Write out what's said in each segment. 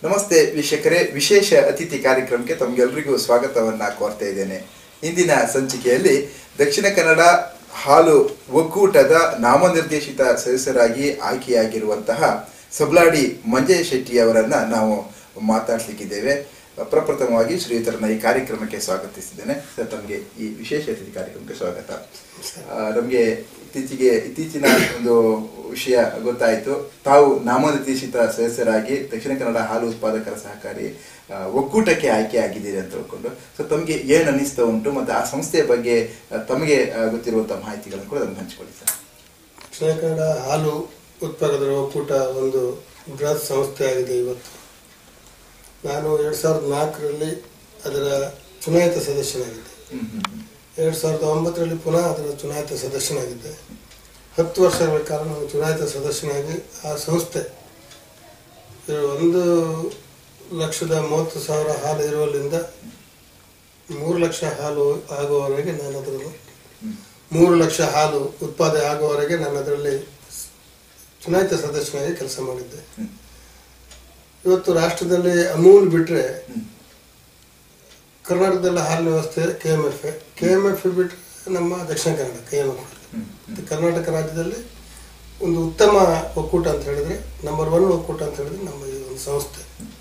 ನಮಸ್ತೆ ವೀಕ್ಷಕರೇ ವಿಶೇಷ ಅತಿಥಿ ಕಾರ್ಯಕ್ರಮಕ್ಕೆ ತಮಗೆಲ್ಲರಿಗೂ ಸ್ವಾಗತವನ್ನ ಕೋರ್ತಾ ಇದ್ದೇನೆ ಇಂದಿನ ಸಂಚಿಕೆಯಲ್ಲಿ ದಕ್ಷಿಣ ಕನ್ನಡ ಹಾಲು ಒಕ್ಕೂಟದ ನಾಮನಿರ್ದೇಶಿತ ಸದಸ್ಯರಾಗಿ ಆಯ್ಕೆಯಾಗಿರುವಂತಹ ಸಬ್ಲಾಡಿ ಮಂಜಯ್ ಶೆಟ್ಟಿ ಅವರನ್ನ ನಾವು ಮಾತಾಡ್ಲಿಕ್ಕಿದ್ದೇವೆ ಪ್ರಪ್ರಥಮವಾಗಿ ಶ್ರೀಯುತರನ್ನ ಈ ಕಾರ್ಯಕ್ರಮಕ್ಕೆ ಸ್ವಾಗತಿಸಿದ್ದೇನೆ ಸರ್ ತಮಗೆ ಈ ವಿಶೇಷ ಅತಿಥಿ ಕಾರ್ಯಕ್ರಮಕ್ಕೆ ಸ್ವಾಗತ ಆ, ನಮಗೆ ಇತ್ತೀಚೆಗೆ ಇತ್ತೀಚಿನ ಒಂದು ವಿಷಯ ಗೊತ್ತಾಯಿತು ತಾವು ನಾಮನಿರ್ದೇಶಿತ ಸದಸ್ಯರಾಗಿ ದಕ್ಷಿಣ ಕನ್ನಡ ಹಾಲು ಉತ್ಪಾದಕರ ಸಹಕಾರಿ ಆ, ಒಕ್ಕೂಟಕ್ಕೆ ಆಯ್ಕೆ ಆಗಿದ್ದೀರಿ ಅಂತ ತಿಳ್ಕೊಂಡು ಸೊ ತಮಗೆ ಏನು ಅನಿಸ್ತಾ ಉಂಟು ಮತ್ತು ಆ ಸಂಸ್ಥೆಯ ಬಗ್ಗೆ ಆ, ತಮಗೆ ಆ, ಗೊತ್ತಿರುವಂತಹ ಮಾಹಿತಿಗಳನ್ನು ಕೂಡ ನಮ್ಗೆ ಹಂಚಿಕೊಡಿ ಸರ್ ದಕ್ಷಿಣ ಕನ್ನಡ ಹಾಲು ಉತ್ಪಾದಕರ ಒಕ್ಕೂಟ ಒಂದು ಬೃಹತ್ ಸಂಸ್ಥೆ ಆಗಿದೆ ಇವತ್ತು ನಾನು ಎರಡು ಸಾವಿರದ ನಾಲ್ಕರಲ್ಲಿ ಅದರ ಚುನಾಯಿತ ಸದಸ್ಯನಾಗಿದ್ದೆ ಹ್ಮ್ ಹ್ಮ್ ಹ್ಮ್. ಎರಡು ಸಾವಿರದ ಒಂಬತ್ತರಲ್ಲಿ ಪುನಃ ಅದರ ಚುನಾಯಿತ ಸದಸ್ಯನಾಗಿದ್ದೆ ಹತ್ತು ವರ್ಷಗಳ ಕಾಲ ನಾನು ಚುನಾಯಿತ ಸದಸ್ಯನಾಗಿ ಆ ಸಂಸ್ಥೆ ಇದು ಒಂದು ಲಕ್ಷದ ಮೂವತ್ತು ಸಾವಿರ ಹಾಲು ಇರುವಲ್ಲಿಂದ ಮೂರು ಲಕ್ಷ ಹಾಲು ಆಗುವವರೆಗೆ ನಾನು ಅದರಲ್ಲಿ ಹ್ಮ್. ಮೂರು ಲಕ್ಷ ಹಾಲು ಉತ್ಪಾದನೆ ಆಗುವವರೆಗೆ ನಾನು ಅದರಲ್ಲಿ ಚುನಾಯಿತ ಸದಸ್ಯನಾಗಿ ಕೆಲಸ ಮಾಡಿದ್ದೆ ಹ್ಮ್. ಇವತ್ತು ರಾಷ್ಟ್ರದಲ್ಲಿ ಅಮೂಲ್ ಬಿಟ್ಟರೆ ಹ್ಮ್. ಕರ್ನಾಟಕದಲ್ಲಿ ಹಾಲಿನ ವ್ಯವಸ್ಥೆ K M F K M F ಬಿಟ್ಟರೆ ನಮ್ಮ Dakshina Kannada K M F ಹ್ಮ್. ಕರ್ನಾಟಕ ರಾಜ್ಯದಲ್ಲಿ ಒಂದು ಉತ್ತಮ ಒಕ್ಕೂಟ ಅಂತ ಹೇಳಿದ್ರೆ ನಂಬರ್ ಒನ್ ಒಕ್ಕೂಟ ಅಂತ ಹೇಳಿದ್ರೆ ನಮ್ಮ ಈ ಒಂದು ಸಂಸ್ಥೆ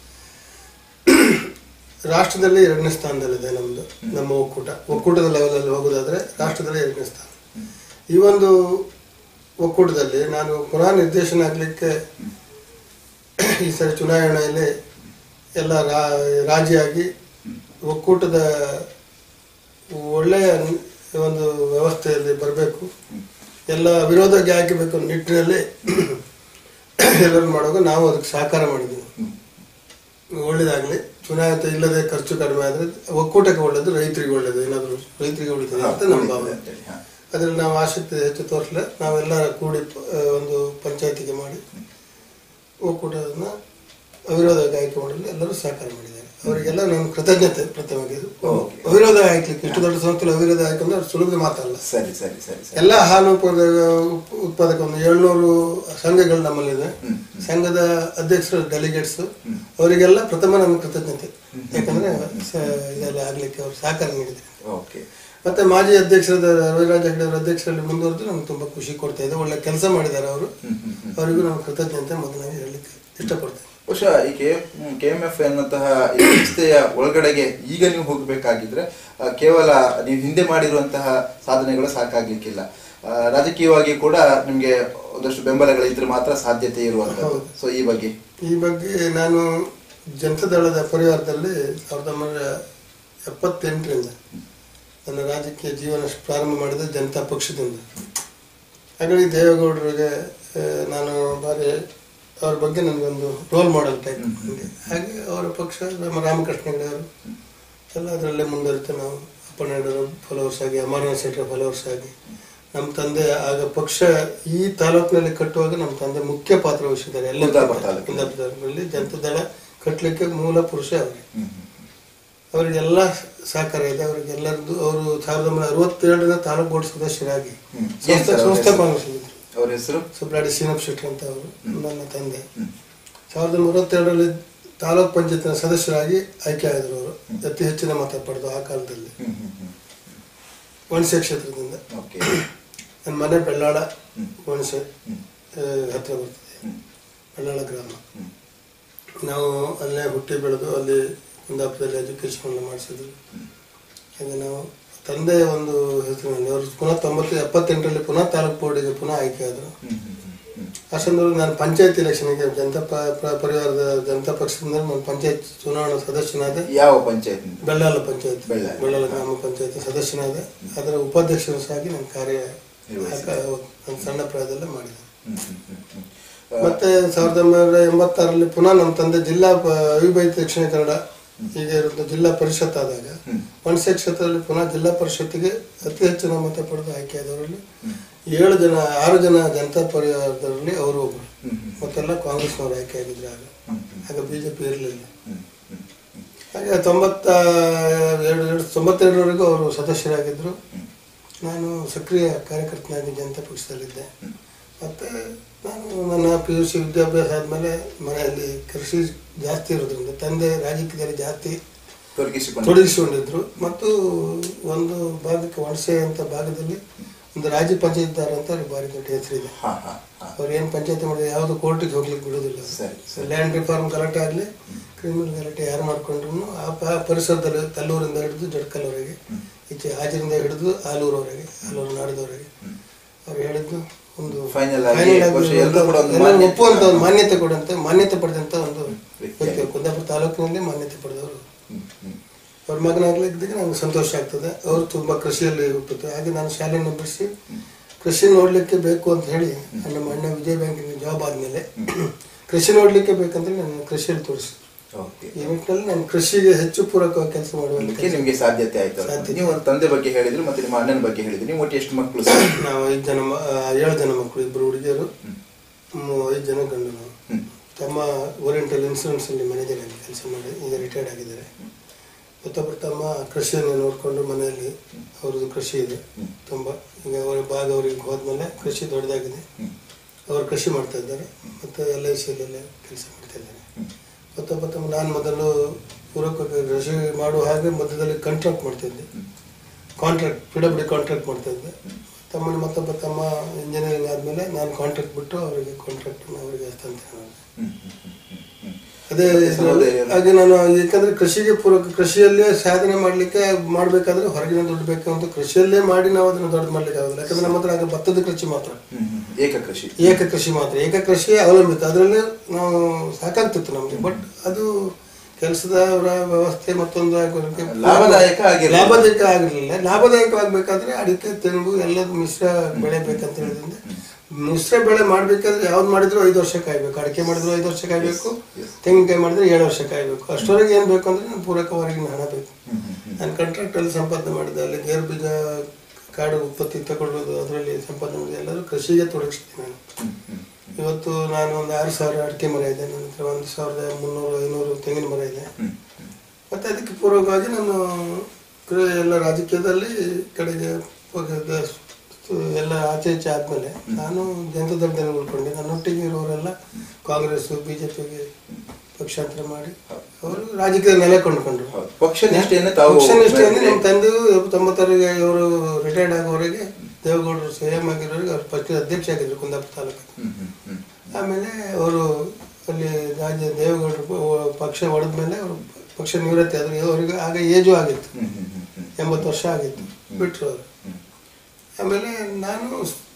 ರಾಷ್ಟ್ರದಲ್ಲಿ ಎರಡನೇ ಸ್ಥಾನದಲ್ಲಿದೆ ನಮ್ಮದು ನಮ್ಮ ಒಕ್ಕೂಟ ಒಕ್ಕೂಟದ ಲೆವೆಲಲ್ಲಿ ಹೋಗೋದಾದ್ರೆ ರಾಷ್ಟ್ರದಲ್ಲಿ ಎರಡನೇ ಸ್ಥಾನ ಈ ಒಂದು ಒಕ್ಕೂಟದಲ್ಲಿ ನಾನು ಪುನಃ ನಿರ್ದೇಶನ ಆಗಲಿಕ್ಕೆ ಈ ಸರಿ ಚುನಾವಣೆಯಲ್ಲಿ ಎಲ್ಲ ರಾ- ರಾಜಿಯಾಗಿ ಒಕ್ಕೂಟದ ಒಳ್ಳೆಯ ಒಂದು ವ್ಯವಸ್ಥೆಯಲ್ಲಿ ಬರಬೇಕು ಎಲ್ಲ ವಿರೋಧಕ್ಕೆ ಹಾಕಬೇಕು ಅನ್ನೋ ನಿಟ್ಟಿನಲ್ಲಿ ಎಲ್ಲರೂ ಮಾಡುವಾಗ ನಾವು ಅದಕ್ಕೆ ಸಹಕಾರ ಮಾಡಿದ್ದೀವಿ ಒಳ್ಳೇದಾಗಲಿ ಚುನಾಯಿತ ಇಲ್ಲದೆ ಖರ್ಚು ಕಡಿಮೆ ಆದರೆ ಒಕ್ಕೂಟಕ್ಕೆ ಒಳ್ಳೇದು ರೈತರಿಗೆ ಒಳ್ಳೇದು ಏನಾದರೂ ರೈತರಿಗೆ ಉಳಿತದೆ ಅಂತ ನಮ್ಮ ಭಾವನೆ ಅಂತೇಳಿ, ಹಾ. ಅದ್ರಲ್ಲಿ ನಾವು ಆಸಕ್ತಿ ಹೆಚ್ಚು ತೋರಿಸಲ ನಾವೆಲ್ಲ ಕೂಡಿ ಪ- ಆ, ಒಂದು ಪಂಚಾಯತಿಗೆ ಮಾಡಿ ಒಕ್ಕೂಟವನ್ನು ಅವಿರೋಧ ಆಯ್ಕೆ ಮಾಡಲು ಎಲ್ಲರೂ ಸಹಕಾರ ಮಾಡಿದ್ದಾರೆ ಅವರಿಗೆಲ್ಲ ನನ್ನ ಕೃತಜ್ಞತೆ ಪ್ರಥಮವಾಗಿ Okay. ಅವಿರೋಧ ಆಯ್ಕೆ ಇಷ್ಟು ದೊಡ್ಡ ಸಂಸ್ಥೆಯಲ್ಲಿ ಅವಿರೋಧ ಆಯ್ಕೆ ಅಂದ್ರೆ ಅದು ಸುಲಭದ ಮಾತಲ್ಲ ಸರಿ ಸರಿ ಸರಿ ಸರಿ ಎಲ್ಲ ಹಾಲು ಉತ್ಪಾದಕ ಉತ್ಪಾದಕ ಒಂದು ಏಳ್ನೂರು ಸಂಘಗಳು ನಮ್ಮಲ್ಲಿದೆ ಹ್ಮ್. ಸಂಘದ ಅಧ್ಯಕ್ಷರು ಡೆಲಿಗೇಟ್ಸ್ ಅವರಿಗೆಲ್ಲ ಪ್ರಥಮ ನನ್ನ ಕೃತಜ್ಞತೆ ಯಾಕಂದ್ರೆ ಸ- ಇದೆಲ್ಲ ಆಗ್ಲಿಕ್ಕೆ ಅವರು ಸಹಕಾರ ನೀಡಿದ್ದಾರೆ ಓಕೆ ಮತ್ತೆ ಮಾಜಿ ಅಧ್ಯಕ್ಷರಾದ ರವಿರಾಜ ಹೆಗಡೆ ಅವರ ಅಧ್ಯಕ್ಷರಲ್ಲಿ ಮುಂದುವರೆದು ನಮ್ಗೆ ತುಂಬಾ ಖುಷಿ ಕೊಡ್ತಾ ಇದೆ ಒಳ್ಳೆ ಕೆಲಸ ಮಾಡಿದ್ದಾರೆ ಅವರು ಹ್ಮ್ ಹ್ಮ್ ಹ್ಮ್. ಅವರಿಗೂ ನಾನು ಕೃತಜ್ಞತೆ ಮೊದಲಾಗಿ ಹೇಳಲಿಕ್ಕೆ ಇಷ್ಟಪಡ್ತೇನೆ ಬಹುಶಃ ಈ ಕೆ ಕೆ ಎಂ ಎಫ್ ಎನ್ನುವಂತಹ ಈ ಸಂಸ್ಥೆಯ ಒಳಗಡೆಗೆ ಈಗ ನೀವು ಹೋಗಬೇಕಾಗಿದ್ರೆ ಆ, ಕೇವಲ ನೀವು ಹಿಂದೆ ಮಾಡಿರುವಂತಹ ಸಾಧನೆಗಳು ಸಾಕಾಗ್ಲಿಕ್ಕಿಲ್ಲ ಆ, ರಾಜಕೀಯವಾಗಿ ಕೂಡ ನಿಮ್ಗೆ ಒಂದಷ್ಟು ಬೆಂಬಲಗಳಿದ್ರೆ ಮಾತ್ರ ಸಾಧ್ಯತೆ ಇರುವಂತದ್ದು ಹೌದು. ಸೊ ಈ ಬಗ್ಗೆ ಈ ಬಗ್ಗೆ ನಾನು ಜನತಾದಳದ ಪರಿವಾರದಲ್ಲಿ ಸಾವಿರದ ಒಂಬೈನೂರ ಎಪ್ಪತ್ತೆಂಟರಿಂದ ನನ್ನ ರಾಜಕೀಯ ಜೀವನ ಪ್ರಾರಂಭ ಮಾಡಿದ ಜನತಾ ಪಕ್ಷದಿಂದ ಹಾಗಾಗಿ ದೇವೇಗೌಡರಿಗೆ ಆ, ನಾನು ಬಾರಿ ಅವ್ರ ಬಗ್ಗೆ ನನಗೊಂದು ರೋಲ್ ಮಾಡೆಲ್ ಟೈಪ್ ನನಗೆ ಹಾಗೆ ಅವರ ಪಕ್ಷ ನಮ್ಮ ರಾಮಕೃಷ್ಣ ಹೆಗಡೆ ಅವರು ಎಲ್ಲ ಅದರಲ್ಲೇ ಮುಂದುವರಿತು ನಾವು ಅಪ್ಪಣ್ಣವರು ಫಾಲೋವರ್ಸ್ ಆಗಿ ಅಮರನಾಥ್ ಶೆಟ್ಟರ್ ಫಾಲೋವರ್ಸ್ ಆಗಿ ನಮ್ಮ ತಂದೆ ಆಗ ಪಕ್ಷ ಈ ತಾಲೂಕಿನಲ್ಲಿ ಕಟ್ಟುವಾಗ ನಮ್ಮ ತಂದೆ ಮುಖ್ಯ ಪಾತ್ರ ವಹಿಸಿದ್ದಾರೆ ಎಲ್ಲ ಕುಂದಾಪುರ ತಾಲೂಕು. ಕುಂದಾಪುರ ತಾಲೂಕಿನಲ್ಲಿ ಜನತಾದಳ ಕಟ್ಟಲಿಕ್ಕೆ ಮೂಲ ಪುರುಷ ಅವರೇ ಹ್ಮ್ ಹ್ಮ್ ಅವರಿಗೆಲ್ಲ ಸಹಕಾರ ಇದೆ ಅವರಿಗೆಲ್ಲರದ್ದು ಅವರು ಸಾವಿರದ ಒಂಬೈನೂರ ಅರವತ್ತೇಳರಿಂದ ತಾಲೂಕು ಬೋರ್ಡ್ ಸದಸ್ಯರಾಗಿ ಹ್ಮ್. ಏನ್ ಸರ್ ಸಂಸ್ಥೆ ಅವ್ರ ಸಂಸ್ಥಾಪನಗೊಳಿಸಿದ್ರು ಅವ್ರ ಹೆಸರು ಸುಬ್ರಾಡಿ ಸೀನಪ್ ಶೆಟ್ಟಿ ಅಂತ ಅವರು ನನ್ನ ತಂದೆ ಹ್ಮ್. ಸಾವಿರದ ಒಂಬೈನೂರ ಅರವತ್ತೆರಡರಲ್ಲಿ ತಾಲೂಕ್ ಪಂಚಾಯತ್ನ ಸದಸ್ಯರಾಗಿ ಆಯ್ಕೆ ಆದರು ಅವರು ಅತಿ ಹೆಚ್ಚಿನ ಮತ ಪಡೆದು ಆ ಕಾಲದಲ್ಲಿ ಹ್ಮ್ ಹ್ಮ್ ಹ್ಮ್ ಹುಣಸೆ ಕ್ಷೇತ್ರದಿಂದ ಓಕೆ ನನ್ನ ಮನೆ ಬೆಳ್ಳಾಳ ಹ್ಮ್. ಹುಣಸೆ ಹ್ಮ್. ಆ, ಹತ್ರ ಬರ್ತದೆ ಹ್ಮ್. ಬೆಳ್ಳಾಳ ಗ್ರಾಮ ಹ್ಮ್. ನಾವು ಅಲ್ಲೇ ಹುಟ್ಟಿ ಬೆಳೆದು ಅಲ್ಲಿ ಕುಂದಾಪುರದಲ್ಲಿ ಎಜುಕೇಶನ್ ಮಾಡಿಸಿದ್ರು ಹಾಗೆ ನಾವು ತಂದೆ ಒಂದು ಹೆಸರಿನಲ್ಲಿ ಅವರು ಪುನಃ ತೊಂಬತ್ತು ಎಪ್ಪತ್ತೆಂಟರಲ್ಲಿ ಪುನಃ ತಾಲೂಕು ಬೋರ್ಡಿಗೆ ಪುನಃ ಆಯ್ಕೆ ಆದರು ಹ್ಮ್ ಹ್ಮ್ ಹ್ಮ್ ಹ್ಮ್ ಆ ಸಂದರ್ಭದಲ್ಲಿ ನಾನು ಪಂಚಾಯತ್ ಇಲೆಕ್ಷನ್ಗೆ ಜನತಾ ಪ- ಪ- ಪರಿವಾರದ ಜನತಾ ಪಕ್ಷದಿಂದ ನಾನು ಪಂಚಾಯತ್ ಚುನಾವಣಾ ಸದಸ್ಯನಾದೆ ಯಾವ ಪಂಚಾಯತ್ ಬೆಳ್ಳಾಲ ಪಂಚಾಯತ್ ಬೆಳ್ಳಾಲ. ಬೆಳ್ಳಾಲ ಗ್ರಾಮ ಪಂಚಾಯತ್ ಸದಸ್ಯನಾದೆ ಅದರ ಉಪಾಧ್ಯಕ್ಷರು ಸಹ ಆಗಿ ನನ್ನ ಕಾರ್ಯ ನಿರ್ವಹಿಸಿದೆ. ನನ್ನ ಸಣ್ಣ ಪ್ರಾಯದಲ್ಲೇ ಮಾಡಿದೆ ಹ್ಮ್ ಹ್ಮ್ ಹ್ಮ್ ಹ್ಮ್ ಮತ್ತೆ ಸಾವಿರದ ಒಂಬೈನೂರ ಎಂಬತ್ತಾರರಲ್ಲಿ ಪುನಃ ನಮ್ಮ ತಂದೆ ಜಿಲ್ಲಾ ಪ- ಅವಿಭಾಜ್ಯ ದಕ್ಷಿಣ ಕನ್ನಡ ಈಗ ಇರುವಂತ ಜಿಲ್ಲಾ ಪರಿಷತ್ ಆದಾಗ ಹ್ಮ್. ಹುಣಸೆ ಕ್ಷೇತ್ರದಲ್ಲಿ ಪುನಃ ಜಿಲ್ಲಾ ಪರಿಷತ್ತಿಗೆ ಅತಿ ಹೆಚ್ಚಿನ ಮತ ಪಡೆದು ಆಯ್ಕೆಯಾದವರಲ್ಲಿ ಏಳು ಜನ ಆರು ಜನ ಜನತಾ ಪರಿವಾರದಲ್ಲಿ ಅವರು ಒಬ್ಬರು ಹ್ಮ್ ಹ್ಮ್ ಮತ್ತೆಲ್ಲ ಕಾಂಗ್ರೆಸ್ನವರು ಆಯ್ಕೆ ಆಗಿದ್ರು ಆಗ ಹ್ಮ್ ಹ್ಮ್ ಆಗ ಬಿಜೆಪಿ ಇರಲಿಲ್ಲ ಹ್ಮ್ ಹ್ಮ್ ಹ್ಮ್ ಹಾಗೆ ತೊಂಬತ್ತ ಎರಡು ಎರಡು ತೊಂಬತ್ತೆರಡರವರೆಗೂ ಅವರು ಸದಸ್ಯರಾಗಿದ್ದರು ನಾನು ಸಕ್ರಿಯ ಕಾರ್ಯಕರ್ತನಾಗಿ ಜನತಾ ಪಕ್ಷದಲ್ಲಿದ್ದೆ ಮತ್ತು ನಾನು ನನ್ನ ಪಿ ಯು ಸಿ ವಿದ್ಯಾಭ್ಯಾಸ ಆದಮೇಲೆ ಮನೆಯಲ್ಲಿ ಕೃಷಿ ಜಾಸ್ತಿ ಇರೋದ್ರಿಂದ ತಂದೆ ರಾಜಕೀಯದಲ್ಲಿ ಜಾಸ್ತಿ ತೊಡಗಿಸಿಕೊಂಡು ತೊಡಗಿಸಿಕೊಂಡಿದ್ರು ಮತ್ತು ಒಂದು ಭಾಗಕ್ಕೆ ವಣಸೆ ಅಂತ ಭಾಗದಲ್ಲಿ ಒಂದು ರಾಜ್ಯ ಪಂಚಾಯತ್ದಾರ ಅಂತ ಅವ್ರಿಗೆ ಭಾರಿ ದೊಡ್ಡ ಹೆಸರಿದೆ ಹಾ ಹಾ ಹಾ ಅವ್ರು ಏನು ಪಂಚಾಯತಿ ಮಾಡಿದ್ರೆ ಯಾವುದು ಕೋರ್ಟಿಗೆ ಹೋಗ್ಲಿಕ್ಕೆ ಬಿಡೋದಿಲ್ಲ ಸರಿ, ಸರಿ. ಲ್ಯಾಂಡ್ ರಿಫಾರ್ಮ್ ಗಲಾಟೆ ಆಗಲಿ ಕ್ರಿಮಿನಲ್ ಗಲಾಟೆ ಯಾರು ಮಾಡ್ಕೊಂಡ್ರು ಆ ಪ- ಪರಿಸರದಲ್ಲಿ ತಲ್ಲೂರಿಂದ ಹಿಡಿದು ಜಡ್ಕಲ್ವರೆಗೆ ಈಚೆ ಹಾಜರಿಂದ ಹಿಡಿದು ಆಲೂರವರೆಗೆ ಆಲೂರು ನಾಡದವರೆಗೆ ಅವ್ರು ಹೇಳಿದ್ದು ಒಂದು Final ಆಗಿ final ಆಗಿ ಬಹುಶಃ ಎಲ್ರೂ ಕೂಡ ಒಂದು ಎಲ್ಲರೂ ಮಾನ್ಯತೆ- ಒಪ್ಪುವಂತ ಒಂದು ಮಾನ್ಯತೆ ಕೊಡುವಂತ ಮಾನ್ಯತೆ ಪಡೆದಂತ ಒಂದು ವ್ಯಕ್ತಿ. ವ್ಯಕ್ತಿ ಕುಂದಾಪುರ ತಾಲೂಕಿನಲ್ಲಿ ಮಾನ್ಯತೆ ಪಡೆದವರು ಹ್ಮ್, ಹ್ಮ್. ಅವ್ರ ಮಗನಾಗ್ಲಿದ್ದಕ್ಕೆ ನನಗೆ ಸಂತೋಷ ಆಗ್ತದೆ ಅವರು ತುಂಬಾ ಕೃಷಿಯಲ್ಲಿ ಹುಟ್ಟುತ್ತೆ ಹಾಗೆ ನಾನು ಶಾಲೆಯನ್ನು ಬಿಡಿಸಿ ಕೃಷಿ ನೋಡ್ಲಿಕ್ಕೆ ಬೇಕು ಅಂತ ಹೇಳಿ ನಮ್ಮ ಅಣ್ಣ ವಿಜಯ ಬ್ಯಾಂಕಿನ ಜಾಬ್ ಆದ್ಮೇಲೆ ಕೃಷಿ ನೋಡ್ಲಿಕ್ಕೆ ಬೇಕಂದ್ರೆ ನನ್ನ ಕೃಷಿಯಲ್ಲಿ ತೋರಿಸಿ ಓಕೆ ಈ ನಿಟ್ಟಿನಲ್ಲಿ ನಾನು ಕೃಷಿಗೆ ಹೆಚ್ಚು ಪೂರಕವಾಗಿ ಕೆಲಸ ಮಾಡುವಂತ ಅದಕ್ಕೆ ನಿಮ್ಗೆ ಸಾಧ್ಯತೆ ಆಯ್ತು ಸಾಧ್ಯತೆ. ನೀವು ಒಂದು ತಂದೆ ಬಗ್ಗೆ ಹೇಳಿದ್ರು ಮತ್ತೆ ನಿಮ್ಮ ಅಣ್ಣನ ಬಗ್ಗೆ ಹೇಳಿದ್ರು ನೀವು ಒಟ್ಟು ಎಷ್ಟು ಮಕ್ಕಳು ಸರ್ ನಾವು ಐದು ಜನ ಮ- ಆ, ಏಳು ಜನ ಮಕ್ಕಳು ಇಬ್ಬರು ಹುಡುಗಿಯರು ಮೂ- ಐದು ಜನ ಗಂಡು ನಾವು ಹ್ಮ್. ತಮ್ಮ ಓರಿಯೆಂಟಲ್ ಇನ್ಸೂರೆನ್ಸ್ ಅಲ್ಲಿ ಮ್ಯಾನೇಜರ್ ಆಗಿ ಕೆಲಸ ಮಾಡಿ ಈಗ ರಿಟೈರ್ಡ್ ಆಗಿದ್ದಾರೆ ಮತ್ತೊಬ್ಬರು ತಮ್ಮ ಕೃಷಿಯನ್ನು ನೋಡಿಕೊಂಡು ಮನೆಯಲ್ಲಿ ಅವ್ರದ್ದು ಕೃಷಿ ಇದೆ ತುಂಬ ಈಗ ಅವರ ಭಾಗ ಅವರಿಗೆ ಹೋದ್ಮೇಲೆ ಕೃಷಿ ದೊಡ್ಡದಾಗಿದೆ ಅವರು ಕೃಷಿ ಮಾಡ್ತಾ ಇದ್ದಾರೆ ಮತ್ತು ಎಲ್ ಐ ಸಿಯಲ್ಲೆಲ್ಲ ಕೆಲಸ ಮಾಡ್ತಾ ಇದ್ದಾರೆ ಮತ್ತೊಬ್ಬ ತಮ್ಮ ನಾನು ಮೊದಲು ಪೂರಕ ಕೃಷಿ ಮಾಡುವ ಹಾಗೆ ಮಧ್ಯದಲ್ಲಿ ಕಾಂಟ್ರಾಕ್ಟ್ ಮಾಡ್ತಿದ್ದೆ ಕಾಂಟ್ರಾಕ್ಟ್ ಪಿ ಡಬ್ಲ್ಯೂ ಕಾಂಟ್ರಾಕ್ಟ್ ಮಾಡ್ತಾ ಇದ್ದೆ ತಮ್ಮನ ಮತ್ತೊಬ್ಬ ತಮ್ಮ ಇಂಜಿನಿಯರಿಂಗ್ ಆದಮೇಲೆ ನಾನು ಕಾಂಟ್ರಾಕ್ಟ್ ಬಿಟ್ಟು ಅವರಿಗೆ ಕಾಂಟ್ರಾಕ್ಟ್ ಅವರಿಗೆ ಹಸ್ತಾಂತರ ಮಾಡಿದೆ ಅದೇ ಇದ್ರಲ್ಲಿ- ಹಾಗೆ ನಾನು ಯಾಕಂದ್ರೆ ಕೃಷಿಗೆ ಪೂರಕ ಕೃಷಿಯಲ್ಲೇ ಸಾಧನೆ ಮಾಡ್ಲಿಕ್ಕೆ ಮಾಡ್ಬೇಕಾದ್ರೆ ಹೊರಗಿನ ದುಡ್ಡು ಬೇಕು ಅಂತ ಕೃಷಿಯಲ್ಲೇ ಮಾಡಿ ನಾವು ಅದನ್ನ ದೊಡ್ಡ ಮಾಡ್ಲಿಕ್ಕೆ ಆಗೋದಿಲ್ಲ ಯಾಕಂದ್ರೆ ನಮ್ಮ ಹತ್ರ ಆಗ ಭತ್ತದ ಕೃಷಿ ಮಾತ್ರ ಏಕ ಕೃಷಿ ಏಕ ಕೃಷಿ ಮಾತ್ರ ಏಕ ಕೃಷಿ ಅವಲಂಬಿತ ಅದರಲ್ಲಿ ನಾವು ಸಾಕಾಗ್ತಿತ್ತು ನಮಗೆ ಬಟ್ ಅದು ಕೆಲಸದ ವ್ಯವಸ್ಥೆ ಮತ್ತೊಂದು ಆಗೋದಕ್ಕೆ ಲಾಭದಾಯಕ ಆಗಿರ್ಲಿಲ್ಲ. ಲಾಭದಾಯಕ ಆಗಿರಲಿಲ್ಲ ಲಾಭದಾಯಕವಾಗಬೇಕಾದ್ರೆ ಅಡಿಕೆ ತೆಂಗು ಎಲ್ಲದೂ ಮಿಶ್ರ ಬೆಳೆ ಬೇಕಂತ ಹೇಳಿದ್ರಿಂದ ಮಿಶ್ರ ಬೆಳೆ ಮಾಡ್ಬೇಕಾದ್ರೆ ಯಾವ್ದು ಮಾಡಿದ್ರು ಐದು ವರ್ಷ ಕಾಯ್ಬೇಕು ಅಡಿಕೆ ಮಾಡಿದ್ರು ಐದು ವರ್ಷ ಕಾಯ್ಬೇಕು ತೆಂಗಿನಕಾಯಿ ಮಾಡಿದ್ರೆ ಏಳು ವರ್ಷ ಕಾಯ್ಬೇಕು ಅಷ್ಟರವರೆಗೆ ಏನ್ ಬೇಕು ಅಂದ್ರೆ ನಾನು ಪೂರಕ ಹೊರಗಿನ ಹಣ ಬೇಕು ನಾನು ಕಾಂಟ್ರಾಕ್ಟ್ ಅಲ್ಲಿ ಸಂಪಾದನೆ ಮಾಡಿದೆ ಅಲ್ಲಿ ಗೇರು ಬೀಜ ಕಾಡು ಉತ್ಪತ್ತಿ ತಗೊಳ್ಳೋದು ಅದರಲ್ಲಿ ಸಂಪಾದನೆ ಮಾಡಿದೆ ಎಲ್ಲರೂ ಕೃಷಿಗೆ ತೊಡಗಿಸ್ತೀನಿ ನಾನು ಇವತ್ತು ನಾನು ಒಂದು ಆರು ಸಾವಿರ ಅಡಿಕೆ ಮರ ಇದೆ ನನ್ನ ಹತ್ರ ಒಂದು ಸಾವಿರದ ಮುನ್ನೂರು ಐನೂರು ತೆಂಗಿನ ಮರ ಇದೆ ಮತ್ತೆ ಅದಕ್ಕೆ ಪೂರ್ವಕವಾಗಿ ನಾನು ಕೃ- ಎಲ್ಲ ರಾಜಕೀಯದಲ್ಲಿ ಕಡೆಗೆ ಹೋಗಿದ್ದ ಸು- ಎಲ್ಲ ಆಚೆ ಈಚೆ ಆದ್ಮೇಲೆ ನಾನು ಜನತಾ ದಳದಲ್ಲಿ ಉಳ್ಕೊಂಡೆ ನನ್ನೊಟ್ಟಿಗೆ ಇರೋರೆಲ್ಲ ಕಾಂಗ್ರೆಸ್ ಬಿಜೆಪಿಗೆ ಪಕ್ಷಾಂತರ ಮಾಡಿ ಅವರು ರಾಜಕೀಯ ನೆಲೆ ಕೊಂಡ್ಕೊಂಡ್ರು ಹೌದು. ಪಕ್ಷ ನಿಷ್ಠೆಯನ್ನು ತಾವು ಪಕ್ಷ ನಿಷ್ಠೆಯಿಂದ ನಮ್ಮ ತಂದೆಯು ತೊಂಬತ್ತರಿಗೆ ಇವರು ರಿಟೈರ್ಡ್ ಆಗೋವರೆಗೆ ದೇವೇಗೌಡರು ಸಿ ಎಂ ಆಗಿರೋರಿಗೆ ಅವ್ರು ಪಕ್ಷದ ಅಧ್ಯಕ್ಷ ಆಗಿದ್ರು ಕುಂದಾಪುರ ತಾಲೂಕು ಹ್ಮ್, ಹ್ಮ್, ಹ್ಮ್. ಆಮೇಲೆ ಅವರು ಅಲ್ಲಿ ರಾಜ್ಯ ದೇವೇಗೌಡರು ಪ- ಪಕ್ಷ ಹೊಡೆದ ಮೇಲೆ ಅವರು ಪಕ್ಷ ನಿವೃತ್ತಿ ಆದ್ರು ಅವರಿಗೆ ಆಗ ಏಜು ಆಗಿತ್ತು ಹ್ಮ್, ಹ್ಮ್, ಹ್ಮ್, ಹ್ಮ್. ಎಂಬತ್ತು ವರ್ಷ ಆಗಿತ್ತು ಬಿಟ್ರು ಅವರು ಹ್ಮ್. ಆಮೇಲೆ ನಾನು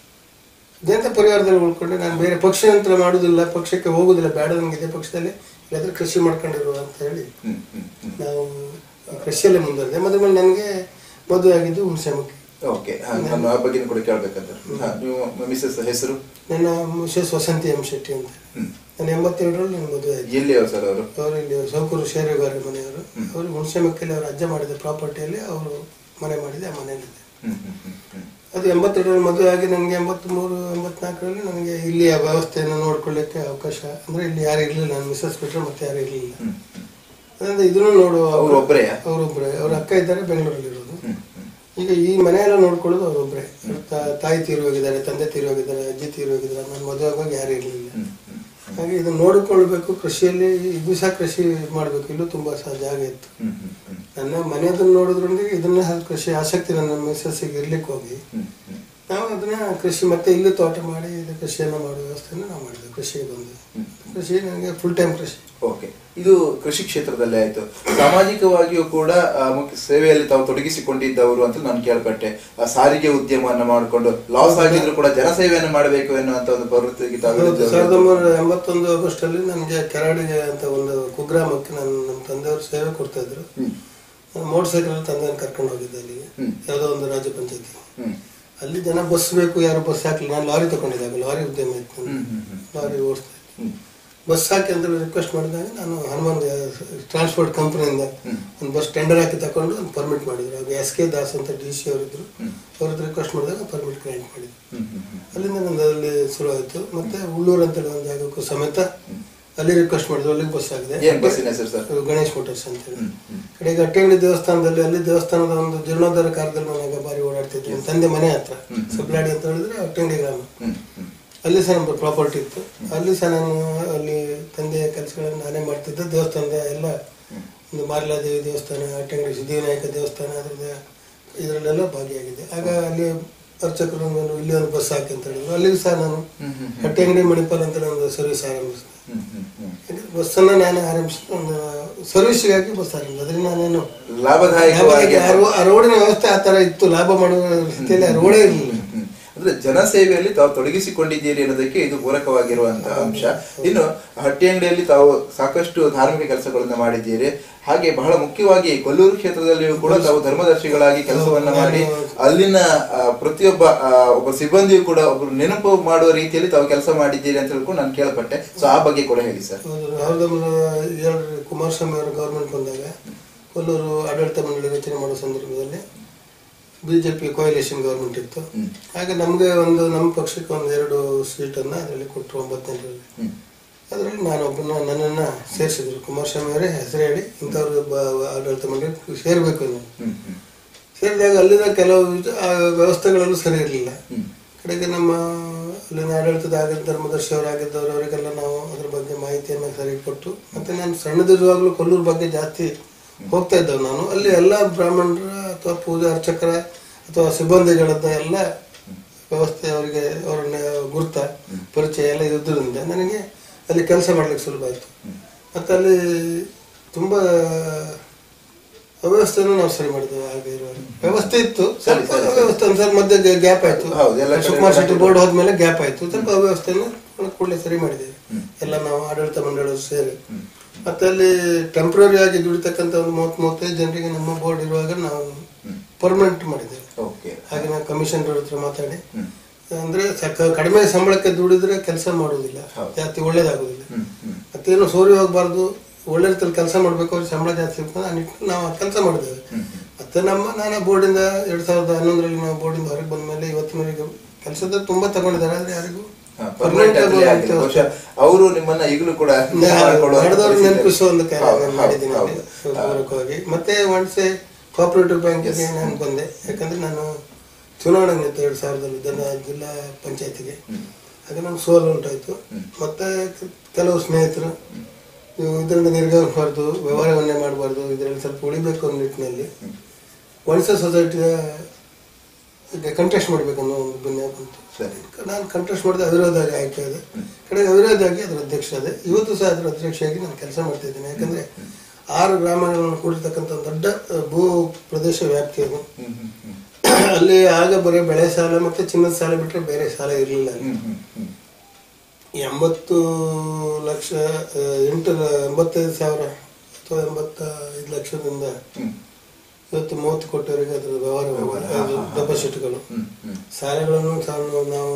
ಜನತಾ ಪರಿವಾರದಲ್ಲಿ ಉಳ್ಕೊಂಡೆ ನಾನು ಬೇರೆ ಪಕ್ಷಾಂತರ ಮಾಡುವುದಿಲ್ಲ ಪಕ್ಷಕ್ಕೆ ಹೋಗುದಿಲ್ಲ ಬೇಡ ನನಗೆ ಇದೇ ಪಕ್ಷದಲ್ಲಿ ಇಲ್ಲಾಂದ್ರೆ ಕೃಷಿ ಮಾಡ್ಕೊಂಡಿರುವ ಅಂತ ಹೇಳಿ ಹ್ಮ್, ಹ್ಮ್, ಹ್ಮ್. ನಾವು ಕೃಷಿಯಲ್ಲೇ ಮುಂದುವರೆದೆ ಮದುವೆ ಮೇಲೆ ನನಗೆ ಮದುವೆ ಆಗಿದ್ದು ಹುಣಸೆಮುಖಿ ಓಕೆ ಹಾ, ನಾನು ಆ ಬಗ್ಗೆ ಕೂಡ ಕೇಳ್ಬೇಕಂತ ಹಾ, ನೀವು ಮಿಸಸ್ ಹೆಸರು ನನ್ನ ಮಿಸಸ್ ವಸಂತಿ ಎಂ ಶೆಟ್ಟಿ ಅಂತ ಹ್ಮ್. ನಾನು ಎಂಬತ್ತೆರಡರಲ್ಲಿ ನನ್ನ ಮದುವೆ ಆಯ್ತು ಎಲ್ಲಿ ಅವ್ರು ಸರ್ ಅವರು ಅವರು ಇಲ್ಲಿ ಸೌಕೂರು ಶೇರುಗಾರ ಮನೆಯವರು ಅವರು ಹುಣಸೆಮಕ್ಕಿಯಲ್ಲಿ ಅವರು ಅಜ್ಜ ಮಾಡಿದ ಪ್ರಾಪರ್ಟಿಯಲ್ಲಿ ಅವರು ಮನೆ ಮಾಡಿದೆ ಆ ಮನೆಯಲ್ಲಿದೆ ಹ್ಮ್, ಹ್ಮ್, ಹ್ಮ್, ಹ್ಮ್. ಅದು ಎಂಬತ್ತೆರಡರಲ್ಲಿ ಮದುವೆ ಆಗಿ ನನಗೆ ಎಂಬತ್ತ್ಮೂರು ಎಂಬತ್ನಾಲ್ಕರಲ್ಲಿ ನನಗೆ ಇಲ್ಲಿಯ ವ್ಯವಸ್ಥೆಯನ್ನು ನೋಡ್ಕೊಳ್ಳಿಕ್ಕೆ ಅವಕಾಶ ಅಂದರೆ ಇಲ್ಲಿ ಯಾರು ಇರಲಿಲ್ಲ ನಾನು ಮಿಸಸ್ ಬಿಟ್ಟರೆ ಮತ್ತೆ ಯಾರು ಇರಲಿಲ್ಲ ಹ್ಮ್, ಹ್ಮ್. ಅದರಿಂದ ಇದನ್ನು ನೋಡುವ ಅವ್ರು ಒಬ್ರೆಯಾ? ಅವರೊಬ್ಬರೇ ಅವ್ರ ಅಕ್ಕ ಇದ್ದಾರೆ ಬೆಂಗಳೂರಲ್ಲಿ ಇರೋದು ಹ್ಮ್, ಹ್ಮ್. ಈಗ ಈ ಮನೆಯೆಲ್ಲ ನೋಡ್ಕೊಳ್ಳೋದು ಅವರೊಬ್ಬರೇ ತಾಯಿ ತೀರಿ ಹೋಗಿದ್ದಾರೆ ತಂದೆ ತೀರಿ ಹೋಗಿದ್ದಾರೆ ಅಜ್ಜಿ ತೀರಿ ಹೋಗಿದ್ದಾರೆ ನಾನು ಮದುವೆ ಆಗುವಾಗ ಯಾರು ಇರಲಿಲ್ಲ ಹ್ಮ್, ಹ್ಮ್, ಹಾಗೆ ಇದನ್ನು ನೋಡಿಕೊಳ್ಬೇಕು ಕೃಷಿಯಲ್ಲಿ ಇದು ಸಹ ಕೃಷಿ ಮಾಡಬೇಕು ಇಲ್ಲೂ ತುಂಬ ಸಹ ಜಾಗ ಇತ್ತು ಹ್ಮ್, ಹ್ಮ್, ಹ್ಮ್. ನನ್ನ ಮನೆಯದನ್ನು ನೋಡೋದ್ರೊಂದಿಗೆ ಇದನ್ನ ಸ್ವಲ್ಪ ಕೃಷಿ ಆಸಕ್ತಿ ನನ್ನ ಮಿಸ್ಸಸ್ಸಿಗೆ ಇರ್ಲಿಕ್ಕೆ ಹೋಗಿ ಹ್ಮ್, ಹ್ಮ್. ನಾವು ಅದನ್ನ ಕೃಷಿ ಮತ್ತೆ ಇಲ್ಲಿ ತೋಟ ಮಾಡಿ ಇದು ಕೃಷಿಯನ್ನು ಮಾಡುವ ವ್ಯವಸ್ಥೆಯನ್ನು ನಾವು ಮಾಡಿದ್ವಿ ಕೃಷಿಗೆ ಬಂದು ಕೃಷಿ ನನಗೆ ಫುಲ್ ಟೈಮ್ ಕೃಷಿ ಓಕೆ ಇದು ಕೃಷಿ ಕ್ಷೇತ್ರದಲ್ಲೇ ಆಯ್ತು ಸಾಮಾಜಿಕವಾಗಿಯೂ ಕೂಡ ಆ, ಮುಖ್ಯ ಸೇವೆಯಲ್ಲಿ ತಾವು ತೊಡಗಿಸಿಕೊಂಡಿದ್ದವರು ಅಂತ ನಾನು ಕೇಳ್ಪಟ್ಟೆ ಆ, ಸಾರಿಗೆ ಉದ್ಯಮವನ್ನ ಮಾಡಿಕೊಂಡು ಲಾಸ್ ಆಗಿದ್ರು ಕೂಡ ಜನಸೇವೆಯನ್ನು ಮಾಡಬೇಕು ಎನ್ನುವಂತ ಒಂದು ಪ್ರವೃತ್ತಿಗೆ ತಾವು ಹೌದು, ಇಳಿದವರು. ಸಾವಿರದ ಒಂಬೈನೂರ ಎಂಬತ್ತೊಂದು ಆಗಸ್ಟ್ ಅಲ್ಲಿ ನನಗೆ ಕೆರಾಡಿಗೆ ಅಂತ ಒಂದು ಕುಗ್ರಾಮಕ್ಕೆ ನಾನು ನಮ್ಮ ತಂದೆಯವರು ಸೇವೆ ಕೊಡ್ತಾ ಇದ್ರು ಹ್ಮ್, ನಾನು ಮೋಟರ್ ಸೈಕಲ್ ತಂದೆಯನ್ನು ಕರ್ಕೊಂಡು ಹೋಗಿದ್ದೆ ಅಲ್ಲಿಗೆ ಹ್ಮ್. ಯಾವುದೋ ಒಂದು ರಾಜ್ಯ ಪಂಚಾಯತಿ ಹ್ಮ್, ಅಲ್ಲಿ ಜನ ಬಸ್ ಬೇಕು ಯಾರು ಬಸ್ ಹಾಕ್ಲಿ ನಾನು ಲಾರಿ ತಗೊಂಡಿದ್ದೆ ಆಗ ಲಾರಿ ಉದ್ಯಮ ಇತ್ತು ಹ್ಮ್, ಹ್ಮ್, ಹ್ಮ್. ಲಾರಿ ಓಡಿಸ್ತಾ ಇದ್ದೆ ಹ್ಮ್, ಬಸ್ ಹಾಕಿ ಅಂತ ರಿಕ್ವೆಸ್ಟ್ ಮಾಡಿದಾಗ ನಾನು ಹನುಮಾನ್ ಟ್ರಾನ್ಸ್ಪೋರ್ಟ್ ಕಂಪನಿಯಿಂದ ಹ್ಮ್. ಒಂದು ಬಸ್ ಟೆಂಡರ್ ಹಾಕಿ ತಗೊಂಡು ಒಂದು ಪರ್ಮಿಟ್ ಮಾಡಿದ್ರು ಆಗ ಎಸ್ ಕೆ ದಾಸ್ ಅಂತ ಡಿ ಸಿ ಅವರಿದ್ರು ಹ್ಮ್. ಅವ್ರ ಹತ್ರ ರಿಕ್ವೆಸ್ಟ್ ಮಾಡಿದಾಗ ಪರ್ಮಿಟ್ ಗ್ರ್ಯಾಂಟ್ ಮಾಡಿದ್ರು ಹ್ಮ್, ಹ್ಮ್, ಹ್ಮ್. ಅಲ್ಲಿಂದ ನಂದು ಅಲ್ಲಿ ಶುರು ಆಯಿತು ಮತ್ತೆ ಉಳ್ಳೂರು ಅಂತೇಳಿ ಒಂದು ಜಾಗಕ್ಕೂ ಸಮೇತ ಅಲ್ಲಿ ರಿಕ್ವೆಸ್ಟ್ ಮಾಡಿದ್ರು ಅಲ್ಲಿಗೆ ಬಸ್ ಆಗಿದೆ ಏನ್ ಬಸ್ಸಿನ ಹೆಸರು ಸರ್ ಅದು ಗಣೇಶ್ ಮೋಟರ್ಸ್ ಅಂತೇಳಿ ಹ್ಮ್, ಹ್ಮ್. ಕಡೆಗೆ ಅಟ್ಟಂಗಿ ದೇವಸ್ಥಾನದಲ್ಲಿ ಅಲ್ಲಿ ದೇವಸ್ಥಾನದ ಒಂದು ಜೀರ್ಣೋದ್ಧಾರ ಕಾರ್ಯದಲ್ಲಿ ನಾನು ಆಗ ಬಾರಿ ಓಡಾಡ್ತಿದ್ದೆ ನನ್ನ ತಂದೆ ಮನೆ ಹತ್ರ ಹ್ಮ್. ಸಬ್ಲಾಡಿ ಅಂತ ಹೇಳಿದ್ರೆ ಅಟ್ಟಂಗಿ ಗ್ರಾಮ ಹ್ಮ್, ಹ್ಮ್. ಅಲ್ಲಿ ಸಹ ನಮ್ದು ಪ್ರಾಪರ್ಟಿ ಇತ್ತು ಅಲ್ಲಿ ಸಹ ನಾನು ಅಲ್ಲಿ ತಂದೆಯ ಕೆಲಸಗಳನ್ನು ನಾನೇ ಮಾಡ್ತಿದ್ದೆ ದೇವಸ್ಥಾನದ ಎಲ್ಲ ಒಂದು ಮಾರ್ಲಾದೇವಿ ದೇವಸ್ಥಾನ ಅಟ್ಟಂಗಡಿ ಸಿದ್ಧಿವಿನಾಯಕ ದೇವಸ್ಥಾನ ಅದ್ರದ್ದು ಇದರಲ್ಲೆಲ್ಲ ಭಾಗಿಯಾಗಿದ್ದೆ ಆಗ ಅಲ್ಲಿ ಅರ್ಚಕರು ಒಂದು ಇಲ್ಲಿ ಒಂದು ಬಸ್ ಹಾಕಿ ಅಂತ ಹೇಳಿದ್ರು ಅಲ್ಲಿಗೂ ಸಹ ನಾನು ಹ್ಮ್, ಹ್ಮ್, ಅಟ್ಟಂಗಡಿ ಮಣಿಪಾಲ್ ಅಂತ ಒಂದು ಸರ್ವಿಸ್ ಆರಂಭಿಸಿದೆ ಹ್ಮ್, ಹ್ಮ್, ಹ್ಮ್. ಯಾಕಂದ್ರೆ ಬಸ್ಸನ್ನು ನಾನು ಆರಂಭಿಸಿ ಒಂದು ಸರ್ವಿಸ್ಗಾಗಿ ಬಸ್ ಆರಂಭಿಸಿದೆ ಅದರಿಂದ ನಾನೇನು ಲಾಭದಾಯಕವಾಗಿ ಆ ರೋ- ಆ ರೋಡಿನ ವ್ಯವಸ್ಥೆ ಆ ತರ ಇತ್ತು ಲಾಭ ಮಾಡುವ ಸ್ಥಿತಿಯಲ್ಲಿ ಆ ರೋಡೇ ಇರಲಿಲ್ಲ ಹ್ಮ್. ಅಂದ್ರೆ ಜನಸೇವೆಯಲ್ಲಿ ತಾವು ತೊಡಗಿಸಿಕೊಂಡಿದ್ದೀರಿ ಅನ್ನೋದಕ್ಕೆ ಇದು ಪೂರಕವಾಗಿರುವಂತಹ ಅಂಶ ಇನ್ನು ಹಟ್ಟಿ ಅಂಗಡಿಯಲ್ಲಿ ತಾವು ಸಾಕಷ್ಟು ಧಾರ್ಮಿಕ ಕೆಲಸಗಳನ್ನ ಮಾಡಿದ್ದೀರಿ ಹಾಗೆ ಬಹಳ ಮುಖ್ಯವಾಗಿ ಕೊಲ್ಲೂರು ಕ್ಷೇತ್ರದಲ್ಲಿಯೂ ಕೂಡ ತಾವು ಧರ್ಮದರ್ಶಿಗಳಾಗಿ ಕೆಲಸವನ್ನ ಮಾಡಿ ಅಲ್ಲಿನ ಆ, ಪ್ರತಿಯೊಬ್ಬ ಆ, ಒಬ್ಬ ಸಿಬ್ಬಂದಿಯು ಕೂಡ ಒಬ್ಬರು ನೆನಪು ಮಾಡುವ ರೀತಿಯಲ್ಲಿ ತಾವು ಕೆಲಸ ಮಾಡಿದ್ದೀರಿ ಅಂತ ಹೇಳ್ಕೊಂಡು ನಾನು ಕೇಳ್ಪಟ್ಟೆ ಸೊ ಆ ಬಗ್ಗೆ ಕೂಡ ಹೇಳಿ ಸರ್ ಹೌದು ಎರಡು ಕುಮಾರಸ್ವಾಮಿ ಅವರು ಗೌರ್ಮೆಂಟ್ ಬಂದಾಗ ಕೊಲ್ಲೂರು ಆಡಳಿತ ಮಂಡಳಿ ರಚನೆ ಮಾಡೋ ಸಂದರ್ಭದಲ್ಲಿ ಬಿಜೆಪಿ ಕೋಯಲೇಷನ್ ಗೌರ್ಮೆಂಟ್ ಇತ್ತು ಹ್ಮ್. ಆಗ ನಮಗೆ ಒಂದು ನಮ್ಮ ಪಕ್ಷಕ್ಕೆ ಒಂದು ಎರಡು ಸೀಟನ್ನು ಅದರಲ್ಲಿ ಕೊಟ್ಟರು ಒಂಬತ್ತನೇರಲ್ಲಿ ಹ್ಮ್. ಅದರಲ್ಲಿ ನಾನೊಬ್ಬನ ನನ್ನನ್ನು ಸೇರಿಸಿದ್ರು ಕುಮಾರಸ್ವಾಮಿ ಅವರೇ ಹೆಸರು ಹೇಳಿ ಇಂಥವ್ರು ಬ- ಆಡಳಿತ ಮಂಡಳಿ ಸೇರಬೇಕು ನೀವು ಹ್ಮ್, ಹ್ಮ್, ಸೇರಿದಾಗ ಅಲ್ಲಿನ ಕೆಲವು ವಿಧ- ಆ ವ್ಯವಸ್ಥೆಗಳಲ್ಲೂ ಸರಿ ಇರಲಿಲ್ಲ ಹ್ಮ್. ಕಡೆಗೆ ನಮ್ಮ ಅಲ್ಲಿನ ಆಡಳಿತದ ಆಗಿದ್ದ ಧರ್ಮದರ್ಶಿ ಅವರಾಗಿದ್ದವರು ಅವರಿಗೆಲ್ಲ ನಾವು ಅದ್ರ ಬಗ್ಗೆ ಮಾಹಿತಿಯನ್ನು ಸರಿ ಕೊಟ್ಟು ಮತ್ತೆ ನಾನು ಸಣ್ಣದಿರುವಾಗಲೂ ಕೊಲ್ಲೂರು ಬಗ್ಗೆ ಜಾಸ್ತಿ ಹೋಗ್ತಾ ಇದ್ದವು ನಾನು ಅಲ್ಲಿ ಎಲ್ಲ ಬ್ರಾಹ್ಮಣರ ಅಥವಾ ಪೂಜಾ ಅರ್ಚಕರ ಅಥವಾ ಸಿಬ್ಬಂದಿಗಳದ್ದು ಎಲ್ಲ ವ್ಯವಸ್ಥೆ ಅವರಿಗೆ ಅವರನ್ನ ಗುರುತ ಪರಿಚಯ ಎಲ್ಲ ಇದ್ದುದರಿಂದ ನನಗೆ ಅಲ್ಲಿ ಕೆಲಸ ಮಾಡ್ಲಿಕ್ಕೆ ಸುಲಭ ಆಯಿತು ಮತ್ತು ಅಲ್ಲಿ ತುಂಬ ಅವ್ಯವಸ್ಥೆನೂ ನಾವು ಸರಿ ಮಾಡಿದ್ವಿ ಆಗ ಇರುವಾಗ ವ್ಯವಸ್ಥೆ ಇತ್ತು ಸರಿ, ಸ್ವಲ್ಪ ಸರಿ, ಸರಿ. ಅವ್ಯವಸ್ಥೆ ಒಂದು ಸ್ವಲ್ಪ ಮಧ್ಯೆ ಗ್ಯಾಪ್ ಆಯ್ತು ಹೌದು, ಎಲ್ಲ ಕಡೆ ಸುಕುಮಾರ್ ಶೆಟ್ಟಿ ಬೋರ್ಡ್ ಹೋದ್ಮೇಲೆ ಗ್ಯಾಪ್ ಆಯ್ತು ಸ್ವಲ್ಪ ಅವ್ಯವಸ್ಥೆಯನ್ನು ಕೂಡಲೇ ಸರಿ ಮಾಡಿದ್ದೇವೆ ಎಲ್ಲ ನಾವು ಆಡಳಿತ ಮಂಡಳಿ ಸೇರಿ ಮತ್ತೆ ಅಲ್ಲಿ ಟೆಂಪ್ರರಿ ಆಗಿ ದುಡಿತಕ್ಕಂಥ ಒಂದು ಮೂವತ್ತು ಮೂವತ್ತೈದು ಜನರಿಗೆ ನಮ್ಮ ಬೋರ್ಡ್ ಇರುವಾಗ ನಾವು ಪರ್ಮನೆಂಟ್ ಮಾಡಿದ್ದೇವೆ ಓಕೆ ಹಾಗೆ ನಾವು ಕಮಿಷನರ್ ಹತ್ರ ಮಾತಾಡಿ ಹ್ಮ್. ಅಂದ್ರೆ ಸಕ- ಕಡಿಮೆ ಸಂಬಳಕ್ಕೆ ದುಡಿದ್ರೆ ಕೆಲಸ ಮಾಡುವುದಿಲ್ಲ ಹೌದು. ಜಾಸ್ತಿ ಒಳ್ಳೇದಾಗುದಿಲ್ಲ ಹ್ಮ್, ಹ್ಮ್. ಮತ್ತೇನು ಸೋರಿ ಹೋಗ್ಬಾರ್ದು ಒಳ್ಳೆ ರೀತಿಯಲ್ಲಿ ಕೆಲಸ ಮಾಡಬೇಕು ಅವ್ರಿಗೆ ಸಂಬಳ ಜಾಸ್ತಿ ಇರ್ತದೆ ಆ ನಿಟ್ಟಿನಲ್ಲಿ ನಾವು ಕೆಲಸ ಮಾಡಿದ್ದೇವೆ ಮತ್ತೆ ನಮ್ಮ ನಾನು ಬೋರ್ಡಿಂದ ಎರಡ್ ಸಾವಿರದ ಹನ್ನೊಂದರಲ್ಲಿ ನಾವು ಬೋರ್ಡಿಂದ ಹೊರಗೆ ಬಂದ ಮೇಲೆ ಇವತ್ತಿನವರೆಗೆ ಕೆಲಸದ ತುಂಬಾ ತಗೊಂಡಿದ್ದಾರೆ ಆದ್ರೆ ಯಾರಿಗೂ ಪರ್ಮನೆಂಟ್ permanent ಆಗಿ ಬಹುಶಃ ಅವರು ನಿಮ್ಮನ್ನ ಈಗಲೂ ಕೂಡ ಮಾಡ್ಕೊಳ್ಳುವಂತ ನಡೆದವ್ರು ಪರಿಸ್ಥಿತಿ. ನೆನಪಿಸುವ ಒಂದು ಕಾರ್ಯ ಹೌದು, ನಾನು ಹೌದು, ಮಾಡಿದ್ದೀನಿ ಅಲ್ಲಿ, ಹೌದು. ಪೂರಕವಾಗಿ ಮತ್ತೆ ಒನ್ಸೆ ಕೋಆಪರೇಟಿವ್ ಬ್ಯಾಂಕಿಗೆ ನಾನು ಬಂದೆ ಯಾಕಂದ್ರೆ ನಾನು ಚುನಾವಣೆ ನಿಂತು ಎರಡ್ ಸಾವಿರದಲ್ಲಿ ಜನ ಜಿಲ್ಲಾ ಪಂಚಾಯತಿಗೆ ಆಗ ನಾನು ಸೋಲು ಉಂಟಾಯ್ತು ಮತ್ತೆ ಕ- ಕೆಲವು ಸ್ನೇಹಿತರು ನೀವು ಇದರಿಂದ ನಿರ್ಗಮಿಸಬಾರ್ದು ವ್ಯವಹಾರವನ್ನೇ ಮಾಡಬಾರ್ದು ಇದರಲ್ಲಿ ಸ್ವಲ್ಪ ಉಳಿಬೇಕು ಅನ್ನೋ ನಿಟ್ಟಿನಲ್ಲಿ ಒನ್ಸೆ ಸೊಸೈಟಿಯ ಕಂಟೆಸ್ಟ್ ಮಾಡಬೇಕು ಅನ್ನೋ ಒಂದು ಭಿನ್ನ ಬಂತು ಸರಿ ನಾನು ಕಂಟೆಸ್ಟ್ ಮಾಡಿದ ಅವಿರೋಧವಾಗಿ ಆಯ್ಕೆ ಇದೆ ಕಡೆಗೆ ಅವಿರೋಧವಾಗಿ ಅದರ ಅಧ್ಯಕ್ಷ ಅದೇ ಇವತ್ತು ಸಹ ಅದರ ಅಧ್ಯಕ್ಷರಾಗಿ ನಾನು ಕೆಲಸ ಮಾಡ್ತಾ ಇದ್ದೇನೆ ಯಾಕಂದ್ರೆ ಆರು ಗ್ರಾಮಗಳನ್ನು ಕೂಡಿರ್ತಕ್ಕಂಥ ಒಂದು ದೊಡ್ಡ ಅಹ್, ಭೂ ಪ್ರದೇಶ ವ್ಯಾಪ್ತಿ ಅದು ಹ್ಮ್, ಹ್ಮ್, ಹ್ಮ್. ಅಲ್ಲಿ ಆಗ ಬರೀ ಬೆಳೆ ಸಾಲ ಮತ್ತೆ ಚಿನ್ನದ ಸಾಲ ಬಿಟ್ಟರೆ ಬೇರೆ ಸಾಲ ಇರಲಿಲ್ಲ ಅಲ್ಲಿ. ಹ್ಮ್, ಹ್ಮ್, ಹ್ಮ್. ಎಂಬತ್ತು ಲಕ್ಷ ಅಹ್, ಎಂಟು ಎಂಬತ್ತೈದು ಸಾವಿರ ಅಥವಾ ಎಂಬತ್ತ ಐದು ಲಕ್ಷದಿಂದ ಹ್ಮ್. ಇವತ್ತು ಮೂವತ್ತು ಕೋಟಿವರೆಗೆ ಅದರ ವ್ಯವಹಾರ ಡೆಪಾಸಿಟ್ಗಳು ಹ್ಮ್, ಹ್ಮ್. ಸಾಲಗಳನ್ನು ಸಹ ನಾವು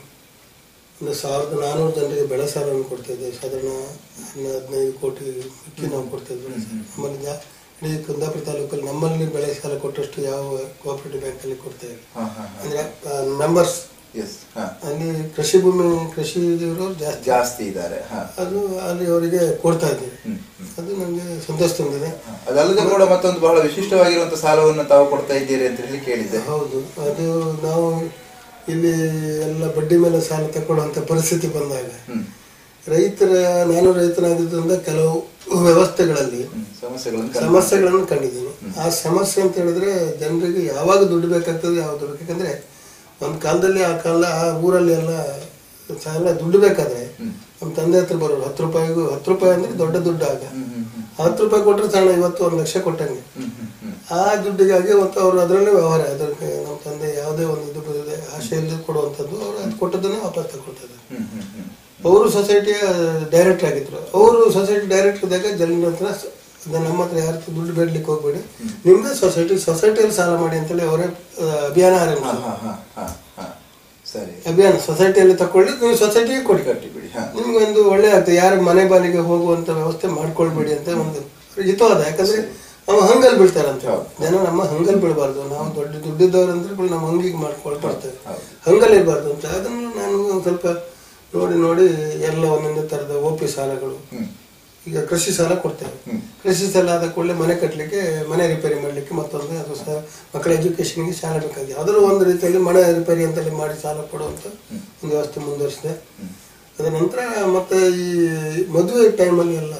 ಒಂದು ಸಾವಿರದ ನಾನ್ನೂರು ಜನರಿಗೆ ಬೆಳೆ ಸಾಲವನ್ನು ಕೊಡ್ತಾ ಇದ್ದೇವೆ ಸಾಧಾರಣ ಹನ್ನ ಹದಿನೈದು ಕೋಟಿ ಮಿಕ್ಕಿ ನಾವು ಕೊಡ್ತಾ ಇದ್ವಿ ನಮ್ಮಲ್ಲಿ ಜಾ ಇಡೀ ಕುಂದಾಪುರ ತಾಲೂಕಲ್ಲಿ ನಮ್ಮಲ್ಲಿ ಬೆಳೆ ಸಾಲ ಕೊಟ್ಟಷ್ಟು ಯಾವ ಕೋಆಪರೇಟಿವ್ ಬ್ಯಾಂಕಲ್ಲಿ ಕೊಡ್ತಾ ಇಲ್ಲ ಹಾ, ಹಾ, ಹಾ. ಅಂದ್ರೆ ಮೆಂಬರ್ಸ್ Yes, ಹಾ. ಅಲ್ಲಿ ಕೃಷಿ ಭೂಮಿ ಕೃಷಿ ಇರೋರು ಜಾಸ್ತಿ ಜಾಸ್ತಿ ಇದ್ದಾರೆ ಹಾ. ಅದು ಅಲ್ಲಿ ಅವರಿಗೆ ಕೊಡ್ತಾ ಇದ್ದೀವಿ ಹ್ಮ್, ಹ್ಮ್. ಅದು ನನಗೆ ಸಂತೋಷ ತಂದಿದೆ ಅದಲ್ಲದೆ ಕೂಡ ಮತ್ತೊಂದು ಬಹಳ ವಿಶಿಷ್ಟವಾಗಿರುವಂತ ಸಾಲವನ್ನು ತಾವು ಕೊಡ್ತಾ ಇದ್ದೀರಿ ಅಂತ ಹೇಳಿ ಕೇಳಿದ್ದೆ ಹೌದು ಅದು ನಾವು ಇಲ್ಲಿ ಎಲ್ಲ ಬಡ್ಡಿ ಮೇಲೆ ಸಾಲ ತಗೊಳ್ಳುವಂತ ಪರಿಸ್ಥಿತಿ ಬಂದಾಗ ಹ್ಮ್. ರೈತರ ನಾನು ರೈತನಾಗಿದ್ದರಿಂದ ಕೆಲವು ವ್ಯವಸ್ಥೆಗಳಲ್ಲಿ ಹ್ಮ್. ಸಮಸ್ಯೆಗಳನ್ನು ಕಂಡು- ಸಮಸ್ಯೆಗಳನ್ನು ಕಂಡಿದ್ದೀನಿ ಆ ಸಮಸ್ಯೆ ಅಂತ ಹೇಳಿದ್ರೆ ಜನರಿಗೆ ಯಾವಾಗ ದುಡ್ಡು ಬೇಕಾಗ್ತದೆ ಯಾವಾಗ ದುಡ್ಡು ಬೇಕಂದ್ರೆ ಒಂದು ಕಾಲದಲ್ಲಿ ಆ ಕಾಲ ಆ ಊರಲ್ಲಿ ಎಲ್ಲ ಸಾಲ ದುಡ್ಡು ಬೇಕಾದ್ರೆ ನಮ್ಮ ತಂದೆ ಹತ್ರ ಬರೋರು ಹತ್ತು ರೂಪಾಯಿಗೂ ಹತ್ತು ರೂಪಾಯಿ ಅಂದ್ರೆ ದೊಡ್ಡ ದುಡ್ಡು ಆಗ ಹ್ಮ್, ಹ್ಮ್, ಹ್ಮ್. ಹತ್ತು ರೂಪಾಯಿ ಕೊಟ್ಟರೆ ಸಣ್ಣ ಇವತ್ತು ಒಂದು ಲಕ್ಷ ಕೊಟ್ಟಂಗೆ ಹ್ಮ್, ಹ್ಮ್, ಹ್ಮ್. ಆ ದುಡ್ಡಿಗಾಗಿ ಮತ್ತು ಅವರು ಅದರಲ್ಲೇ ವ್ಯವಹಾರ ಅದಕ್ಕೆ ನಮ್ಮ ತಂದೆ ಯಾವುದೇ ಒಂದು ಇದು ಬರದೆ ಆಶೆಯಲ್ಲಿ ಕೊಡುವಂಥದ್ದು ಅವರು ಅದು ಕೊಟ್ಟದನ್ನೇ ವಾಪಸ್ ತಗೊಳ್ತಾರೆ ಹ್ಮ್, ಹ್ಮ್, ಹ್ಮ್. ಅವರು ಸೊಸೈಟಿಯ ಡೈರೆಕ್ಟರ್ ಆಗಿದ್ರು ಅವರು ಸೊಸೈಟಿ ಡೈರೆಕ್ಟರ್ ಇದ್ದಾಗ ಜನರ ಹತ್ರ ಸ- ಅದು ನಮ್ಮ ಹತ್ರ ಯಾರು ದುಡ್ಡು ಬೇಡ್ಲಿಕ್ಕೆ ಹೋಗ್ಬೇಡಿ ನಿಮ್ದೇ ಸೊಸೈಟಿ ಸೊಸೈಟಿಯಲ್ಲಿ ಸಾಲ ಮಾಡಿ ಅಂತೇಳಿ ಅವರೇ ಆ, ಅಭಿಯಾನ ಹಾ, ಆರಂಭಿಸಿದ್ರು ಹಾ, ಹಾ, ಹಾ, ಹಾ. ಸರಿ ಅಭಿಯಾನ ಸೊಸೈಟಿಯಲ್ಲಿ ತಕೊಳ್ಳಿ ನೀವು ಸೊಸೈಟಿಗೆ ಕೊಡಿ ಕಟ್ಟಿ ಬಿಡಿ ಹಾ ನಿಮ್ಗೆ ಒಂದು ಒಳ್ಳೆ ಆಗ್ತದೆ ಯಾರ ಮನೆ ಬಾಲಿಗೆ ಹೋಗುವಂತ ವ್ಯವಸ್ಥೆ ಮಾಡ್ಕೊಳ್ಬೇಡಿ ಅಂತ ಒಂದು ಹಿತವಾದ ಯಾಕಂದ್ರೆ ಅವ ಹಂಗಲ್ ಬೀಳ್ತಾರಂತ ಹೌದು. ಜನ ನಮ್ಮ ಹಂಗಲ್ ಬೀಳಬಾರ್ದು ನಾವು ದೊಡ್ಡ ದುಡ್ಡಿದ್ದವ್ರು ಅಂದ್ರೆ ನಮ್ಮ ಹಂಗಿಗೆ ಮಾಡ್ಕೊಳ್ಬಾರ್ತೇವೆ ಹೌದು. ಹಂಗಲ್ ಇರಬಾರ್ದು ಅಂತ ಅದನ್ನು ನಾನು ಒಂದು ಸ್ವಲ್ಪ ನೋಡಿ ನೋಡಿ ಎಲ್ಲ ಒಂದೊಂದು ತರದ ಓ ಪಿ ಸಾಲಗಳು ಹ್ಮ್ ಈಗ ಕೃಷಿ ಸಾಲ ಕೊಡ್ತೇವೆ ಹ್ಮ್. ಕೃಷಿ ಸಾಲ ಆದ ಕೂಡಲೇ ಮನೆ ಕಟ್ಟಲಿಕ್ಕೆ ಮನೆ ರಿಪೇರಿ ಮಾಡಲಿಕ್ಕೆ ಮತ್ತೊಂದು ಅದು ಸಹ ಮಕ್ಕಳ ಎಜುಕೇಷನ್ಗೆ ಸಾಲ ಬೇಕಾಗಿ ಅದರ ಒಂದು ರೀತಿಯಲ್ಲಿ ಮನೆ ರಿಪೇರಿ ಅಂತೇಳಿ ಮಾಡಿ ಸಾಲ ಕೊಡುವಂಥ ಒಂದು ವ್ಯವಸ್ಥೆ ಮುಂದುವರಿಸಿದೆ ಅದರ ನಂತರ ಮತ್ತೆ ಈ ಮದುವೆ ಟೈಮಲ್ಲಿ ಎಲ್ಲ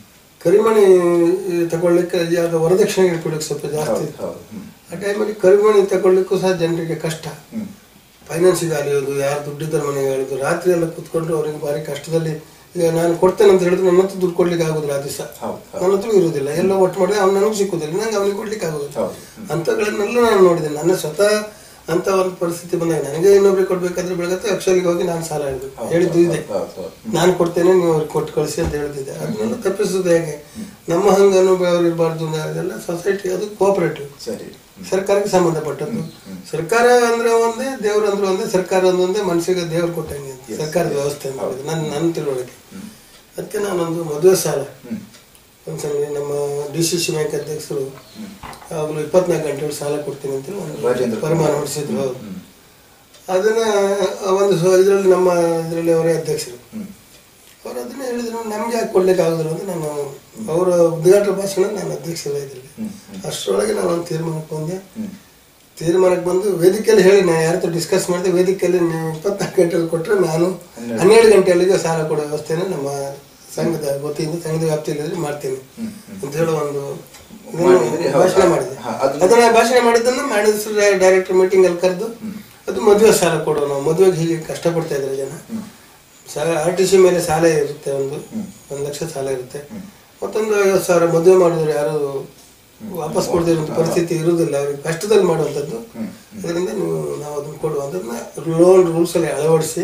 ಕರಿಮಣಿ ತಗೊಳ್ಳಿಕ್ಕೆ ಆಗ ವರದಕ್ಷಿಣೆ ಕೊಡಲಿಕ್ಕೆ ಸ್ವಲ್ಪ ಜಾಸ್ತಿ ಹೌದು ಇತ್ತು. ಹೌದು ಹ್ಮ್. ಆ ಟೈಮಲ್ಲಿ ಕರಿಮಣಿ ತಗೊಳ್ಳಿಕ್ಕೂ ಸಹ ಜನರಿಗೆ ಕಷ್ಟ ಹ್ಮ್. ಫೈನಾನ್ಸಿಗೆ ಅಲಿಯೋದು ಯಾರು ದುಡ್ಡಿದ್ದರ ಮನೆಗೆ ಅಲಿಯೋದು ರಾತ್ರಿ ಎಲ್ಲ ಕೂತ್ಕೊಂಡು ಅವರಿಗೆ ಭಾರಿ ಕಷ್ಟದಲ್ಲಿ ಈಗ ನಾನು ಕೊಡ್ತೇನೆ ಅಂತ ಹೇಳಿದ್ರೆ ನನ್ನ ಹತ್ರ ದುಡ್ಡು ಕೊಡ್ಲಿಕ್ಕೆ ಆಗುದಿಲ್ಲ ಆ ದಿವಸ ಹೌದು, ಹೌದು. ನನ್ನ ಹತ್ರ ಇರುವುದಿಲ್ಲ ಎಲ್ಲ ಒಟ್ಟು ಮಾಡಿದ್ರೆ ಅವ್ನು ನನಗೆ ಸಿಕ್ಕುದಿಲ್ಲ ನಂಗೆ ಅವನಿಗೆ ಕೊಡ್ಲಿಕ್ಕೆ ಆಗುದಿಲ್ಲ ಹೌದು. ಅಂಥಗಳನ್ನೆಲ್ಲ ನಾನು ನೋಡಿದ್ದೇನೆ ನನ್ನ ಸ್ವತಃ ಅಂತ ಒಂದು ಪರಿಸ್ಥಿತಿ ಬಂದಾಗ ನನಗೆ ಇನ್ನೊಬ್ರಿಗೆ ಕೊಡ್ಬೇಕಾದ್ರೆ ಬೆಳಗ್ಗೆ ಅಕ್ಷರಿಗೆ ಹೋಗಿ ನಾನು ಸಾಲ ಹೇಳಬೇಕು ಹೌದು, ಹೇಳಿದ್ದು ಇದೆ ಹೌದು, ಹೌದು. ನಾನು ಕೊಡ್ತೇನೆ ನೀವು ಅವ್ರಿಗೆ ಕೊಟ್ಟು ಕಳಿಸಿ ಅಂತ ಹೇಳ್ತಿದ್ದೆ ಅದನ್ನೆಲ್ಲ ತಪ್ಪಿಸೋದು ಹೇಗೆ ನಮ್ಮ ಹಂಗೆ ಅನುಭವ ಇರಬಾರ್ದು ಅದೆಲ್ಲ ಸೊಸೈಟಿ ಅದು ಕೋಆಪರೇಟಿವ್ ಸರಿ ಸರ್ಕಾರಕ್ಕೆ ಸಂಬಂಧಪಟ್ಟದ್ದು ಸರ್ಕಾರ ಅಂದ್ರೆ ಒಂದೇ ದೇವ್ರು ಅಂದ್ರೆ ಒಂದೇ ಸರ್ಕಾರ ಅಂದ್ರೆ ಒಂದೇ ಮನಸ್ಸಿಗೆ ದೇವ್ರು ಕೊಟ್ಟಂಗೆ ಅಂತ ಸರ್ಕಾರದ ವ್ಯವಸ್ಥೆ ಅಂತ ಹೇಳಿದ್ರೆ ನನ್ನ ನನ್ನ ತಿಳುವಳಿಕೆ ಅದಕ್ಕೆ ನಾನೊಂದು ಮದುವೆ ಸಾಲ ಹ್ಮ್. ಒಂದ್ಸಲ ನಮ್ಮ ಡಿ ಸಿ ಸಿ ಬ್ಯಾಂಕ್ ಅಧ್ಯಕ್ಷರು ಯಾವಾಗಲೂ ಇಪ್ಪತ್ನಾಲ್ಕು ಗಂಟೆ ಸಾಲ ಕೊಡ್ತೀನಿ ಅಂತ ಒಂದು ರಾಜೇಂದ್ರ ಪರಮಾನ ಹೊಡಿಸಿದ್ರು ಹೌದು ಅದನ್ನ ಒಂದು ಇದರಲ್ಲಿ ನಮ್ಮ ಇದರಲ್ಲಿ ಅವರೇ ಅಧ್ಯಕ್ಷರು ಹ್ಮ್. ಅವ್ರು ಅದನ್ನ ಹೇಳಿದ್ರು ನಮ್ಗೆ ಯಾಕೆ ಕೊಡ್ಲಿಕ್ಕೆ ಆಗುದಿಲ್ಲ ಅಂತ ನಾನು ಅವರ ಉದ್ಘಾಟನಾ ಭಾಷಣ ನಾನು ಅಧ್ಯಕ್ಷರಾಗಿದ್ರಲ್ಲಿ ಅಷ್ಟರೊಳಗೆ ನಾನು ಒಂದು ತೀರ್ಮಾನಕ್ಕೆ ಬಂದೆ ಹ್ಮ್. ತೀರ್ಮಾನಕ್ಕೆ ಬಂದು ವೇದಿಕೆಯಲ್ಲಿ ಹೇಳಿ ನಾನು ಯಾರ ಹತ್ರ ಡಿಸ್ಕಸ್ ಮಾಡಿದೆ ವೇದಿಕೆಯಲ್ಲಿ ನೀವು ಇಪ್ಪತ್ನಾಲ್ಕು ಗಂಟೆಯಲ್ಲಿ ಕೊಟ್ಟರೆ ನಾನು ಹನ್ನೆರಡು. ಹನ್ನೆರಡು ಗಂಟೆಯಲ್ಲಿಗೆ ಸಾಲ ಕೊಡೋ ವ್ಯವಸ್ಥೆನ ನಮ್ಮ ಸಂಘದ ವತಿಯಿಂದ ಸಂಘದ ವ್ಯಾಪ್ತಿಯಲ್ಲಿ ಮಾಡ್ತೀನಿ ಅಂತ ಹೇಳೋ ಒಂದು ಇದನ್ನು ಮಾಡಿದ್ರಿ? ಹೌದು. ಭಾಷಣ ಮಾಡಿದೆ ಹಾ, ಅದನ್ನ- ಅದನ್ನ ಭಾಷಣ ಮಾಡಿದ್ದನ್ನು ಮಾಡಿದ ಡೈರೆಕ್ಟರ್ ಮೀಟಿಂಗ್ ಅಲ್ಲಿ ಕರೆದು ಅದು ಮದುವೆ ಸಾಲ ಕೊಡೋ ನಾವು ಮದುವೆಗೆ ಹೀಗೆ ಕಷ್ಟಪಡ್ತಾ ಇದ್ದಾರೆ ಜನ ಸಾಲ ಆರ್ ಟಿ ಸಿ ಮೇಲೆ ಸಾಲ ಇರುತ್ತೆ ಒಂದು ಒಂದು ಲಕ್ಷ ಸಾಲ ಇರುತ್ತೆ ಮತ್ತೊಂದು ಐವತ್ತು ಸಾವಿರ ಮದುವೆ ಮಾಡಿದ್ರೆ ಯಾರು ವಾಪಸ್ ಕೊಡದಿರುವಂಥ ಪರಿಸ್ಥಿತಿ ಇರುವುದಿಲ್ಲ ಅವ್ರಿಗೆ ಕಷ್ಟದಲ್ಲಿ ಮಾಡುವಂಥದ್ದು ಅದರಿಂದ ನೀವು ನಾವು ಅದನ್ನು ಕೊಡುವಂಥದ್ದನ್ನ ಲೋನ್ ರೂಲ್ಸ್ ಅಲ್ಲಿ ಅಳವಡಿಸಿ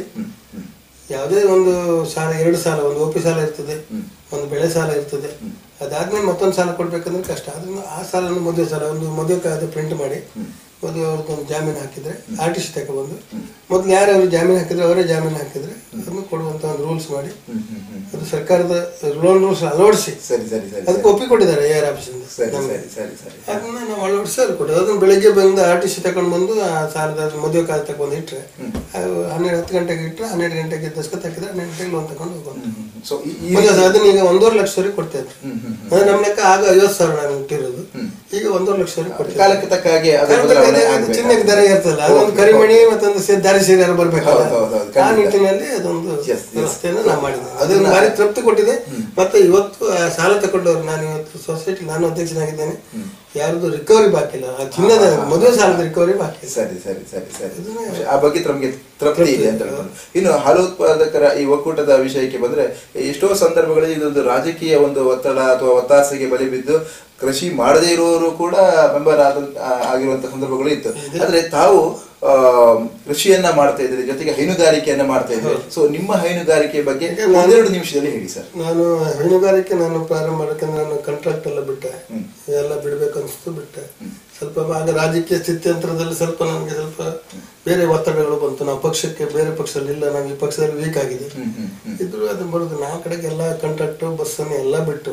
ಯಾವುದೇ ಒಂದು ಸಾಲ ಎರಡು ಸಾಲ ಒಂದು ಓಪಿ ಸಾಲ ಇರ್ತದೆ ಒಂದು ಬೆಳೆ ಸಾಲ ಇರ್ತದೆ ಅದಾದ್ಮೇಲೆ ಮತ್ತೊಂದು ಸಾಲ ಕೊಡ್ಬೇಕಂದ್ರೆ ಕಷ್ಟ ಅದನ್ನ ಆ ಸಾಲನ ಮದುವೆ ಸಾಲ ಒಂದು ಮದುವೆ ಕಾಯ್ದೆ ಪ್ರಿಂಟ್ ಮಾಡಿ ಮದುವೆ ಅವ್ರದ್ದು ಒಂದು ಜಾಮೀನು ಹಾಕಿದ್ರೆ ಆರ್ ಟಿ ಸಿ ತಗೊಬಂದು ಮೊದಲು ಯಾರು ಜಾಮೀನು ಹಾಕಿದ್ರೆ ಅವರೇ ಜಾಮೀನು ಹಾಕಿದ್ರೆ ಅದನ್ನು ಕೊಡುವಂತ ಒಂದು ರೂಲ್ಸ್ ಮಾಡಿ ಹ್ಮ್, ಹ್ಮ್, ಹ್ಮ್. ಅದು ಸರ್ಕಾರದ ಲೋನ್ ರೂಲ್ಸ್ ಅಳವಡಿಸಿ ಸರಿ ಸರಿ ಸರಿ ಅದಕ್ಕೆ ಒಪ್ಪಿಕೊಟ್ಟಿದ್ದಾರೆ ಎ ಆರ್ ಆಫೀಸಿಂದ ಸರಿ ನಮ್ಗೆ. ಸರಿ ಸರಿ ಸರಿ ಅದನ್ನ ನಾವು ಅಳವಡಿಸಿ ಅದು ಕೊಟ್ಟೆ ಅದನ್ನ ಬೆಳಿಗ್ಗೆ ಬಂದು ಆರ್ ಟಿ ಸಿ ತಗೊಂಡು ಬಂದು ಆ ಸಾಲದ ಮದುವೆ ಕಾಲ ತಗೊಂಡು ಇಟ್ರೆ ಅದು ಹನ್ನೆರಡು ಹತ್ತು ಗಂಟೆಗೆ ಇಟ್ಟರೆ ಹನ್ನೆರಡು ಗಂಟೆಗೆ ದಸ್ಕತ್ ಹಾಕಿದ್ರೆ ಹನ್ನೆರಡು ಗಂಟೆಗೆ ಲೋನ್ ತಗೊಂಡು ಹೋಗೋದು ಸೊ ಈ ಈಗ ಅದನ್ನ ಈಗ ಒಂದೂವರೆ ಲಕ್ಷವರೆಗೆ ಕೊಡ್ತಾ ಇದ್ರು ಹ್ಮ್, ಹ್ಮ್, ಅಂದ್ರೆ ನಮ್ಮ ಲೆಕ್ಕ ಆಗ ಐವತ್ತು ಸಾವಿರ ನಾನು ಇಟ್ಟಿರೋದು ಈಗ ಒಂದೂವರೆ ಲಕ್ಷವರೆಗೆ ಕೊಡ್ತೀವಿ ಕಾಲಕ್ಕೆ ತಕ್ಕ ಹಾಗೆ ಅದು ಬದಲಾವಣೆ ಆಗ್ಬೇಕು. ಚಿನ್ನಕ್ಕೆ ದರ ಇರ್ತಲ್ಲ ಅದೊಂದು ಕರಿಮಣಿ ಮತ್ತೊಂದು ಸೇ- ದಾರಿ ಸೀರೆ ಬರ್ಬೇಕಲ್ಲ ಹೌದು, ಹೌದು, ಹೌದು, ಆ ಖಂಡಿತ. ನಿಟ್ಟಿನಲ್ಲಿ ಅದೊಂದು Yes, yes. ವ್ಯವಸ್ಥೆಯನ್ನು ನಾವು ಮಾಡಿದ್ವಿ ಅದನ್ನು ಭಾರಿ ತೃಪ್ತಿ ಕೊಟ್ಟಿದೆ ಮತ್ತೆ ಇವತ್ತು ಆ ಸಾಲ ತಗೊಂಡವ್ರು ನಾನು ಇವತ್ತು ಸೊಸೈಟಿ ನಾನು ಅಧ್ಯಕ್ಷನಾಗಿದ್ದೇನೆ ಯಾರ್ದು ರಿಕವರಿ ಬಾಕಿ ಇಲ್ಲ ಆ ಚಿನ್ನದ ಮದುವೆ ಸಾಲದ ರಿಕವರಿ ಬಾಕಿ ಇಲ್ಲ ಸರಿ ಸರಿ ಸರಿ ಸರಿ ಆ ಬಗ್ಗೆ ತಮಗೆ ತೃಪ್ತಿ ಇದೆ ಅಂತ ಹೇಳ್ಬೋದು ಇನ್ನು ಹಾಲು ಉತ್ಪಾದಕರ ಈ ಒಕ್ಕೂಟದ ವಿಷಯಕ್ಕೆ ಬಂದ್ರೆ ಎಷ್ಟೋ ಸಂದರ್ಭಗಳಲ್ಲಿ ಇದೊಂದು ರಾಜಕೀಯ ಒಂದು ಒತ್ತಡ ಅಥವಾ ಒತ್ತಾಸೆಗೆ ಬಲಿ ಬಿದ್ದು ಕೃಷಿ ಮಾಡದೇ ಇರುವವರು ಕೂಡ ಮೆಂಬರ್ ಆದ ಆಗಿರುವಂತಹ ಸಂದರ್ಭಗಳು ಇತ್ತು ಆದ್ರೆ ತಾವು ಆ, ಕೃಷಿಯನ್ನ ಮಾಡ್ತಾ ಇದ್ರಿ ಜೊತೆಗೆ ಹೈನುಗಾರಿಕೆಯನ್ನ ಮಾಡ್ತಾ ಇದ್ರಿ ಸೊ ನಿಮ್ಮ ಹೈನುಗಾರಿಕೆ ಬಗ್ಗೆ ಒಂದೆರಡು ನಿಮಿಷದಲ್ಲಿ ಹೇಳಿ ಸರ್ ನಾನು ಹೈನುಗಾರಿಕೆ ನಾನು ಪ್ರಾರಂಭ ಮಾಡಬೇಕಂದ್ರೆ ನಾನು ಕಾಂಟ್ರಾಕ್ಟ್ ಎಲ್ಲ ಬಿಟ್ಟೆ ಎಲ್ಲ ಬಿಡ್ಬೇಕು ಅನ್ಸ್ತು ಬಿಟ್ಟೆ ಸ್ವಲ್ಪ ಆಗ ರಾಜಕೀಯ ಸ್ಥಿತ್ಯಂತರದಲ್ಲಿ ಸ್ವಲ್ಪ ನನಗೆ ಸ್ವಲ್ಪ ಬೇರೆ ಒತ್ತಡಗಳು ಬಂತು ನಾವು ಪಕ್ಷಕ್ಕೆ ಬೇರೆ ಪಕ್ಷದಲ್ಲಿ ಇಲ್ಲ ನಾವು ಈ ಪಕ್ಷದಲ್ಲಿ ವೀಕ್ ಆಗಿದೆ ಇದ್ರು ಅದು ಬರೋದು ನಾವು ಕಡೆಗೆ ಎಲ್ಲ ಕಾಂಟ್ರಾಕ್ಟ್ ಬಸ್ಸನ್ನು ಎಲ್ಲ ಬಿಟ್ಟು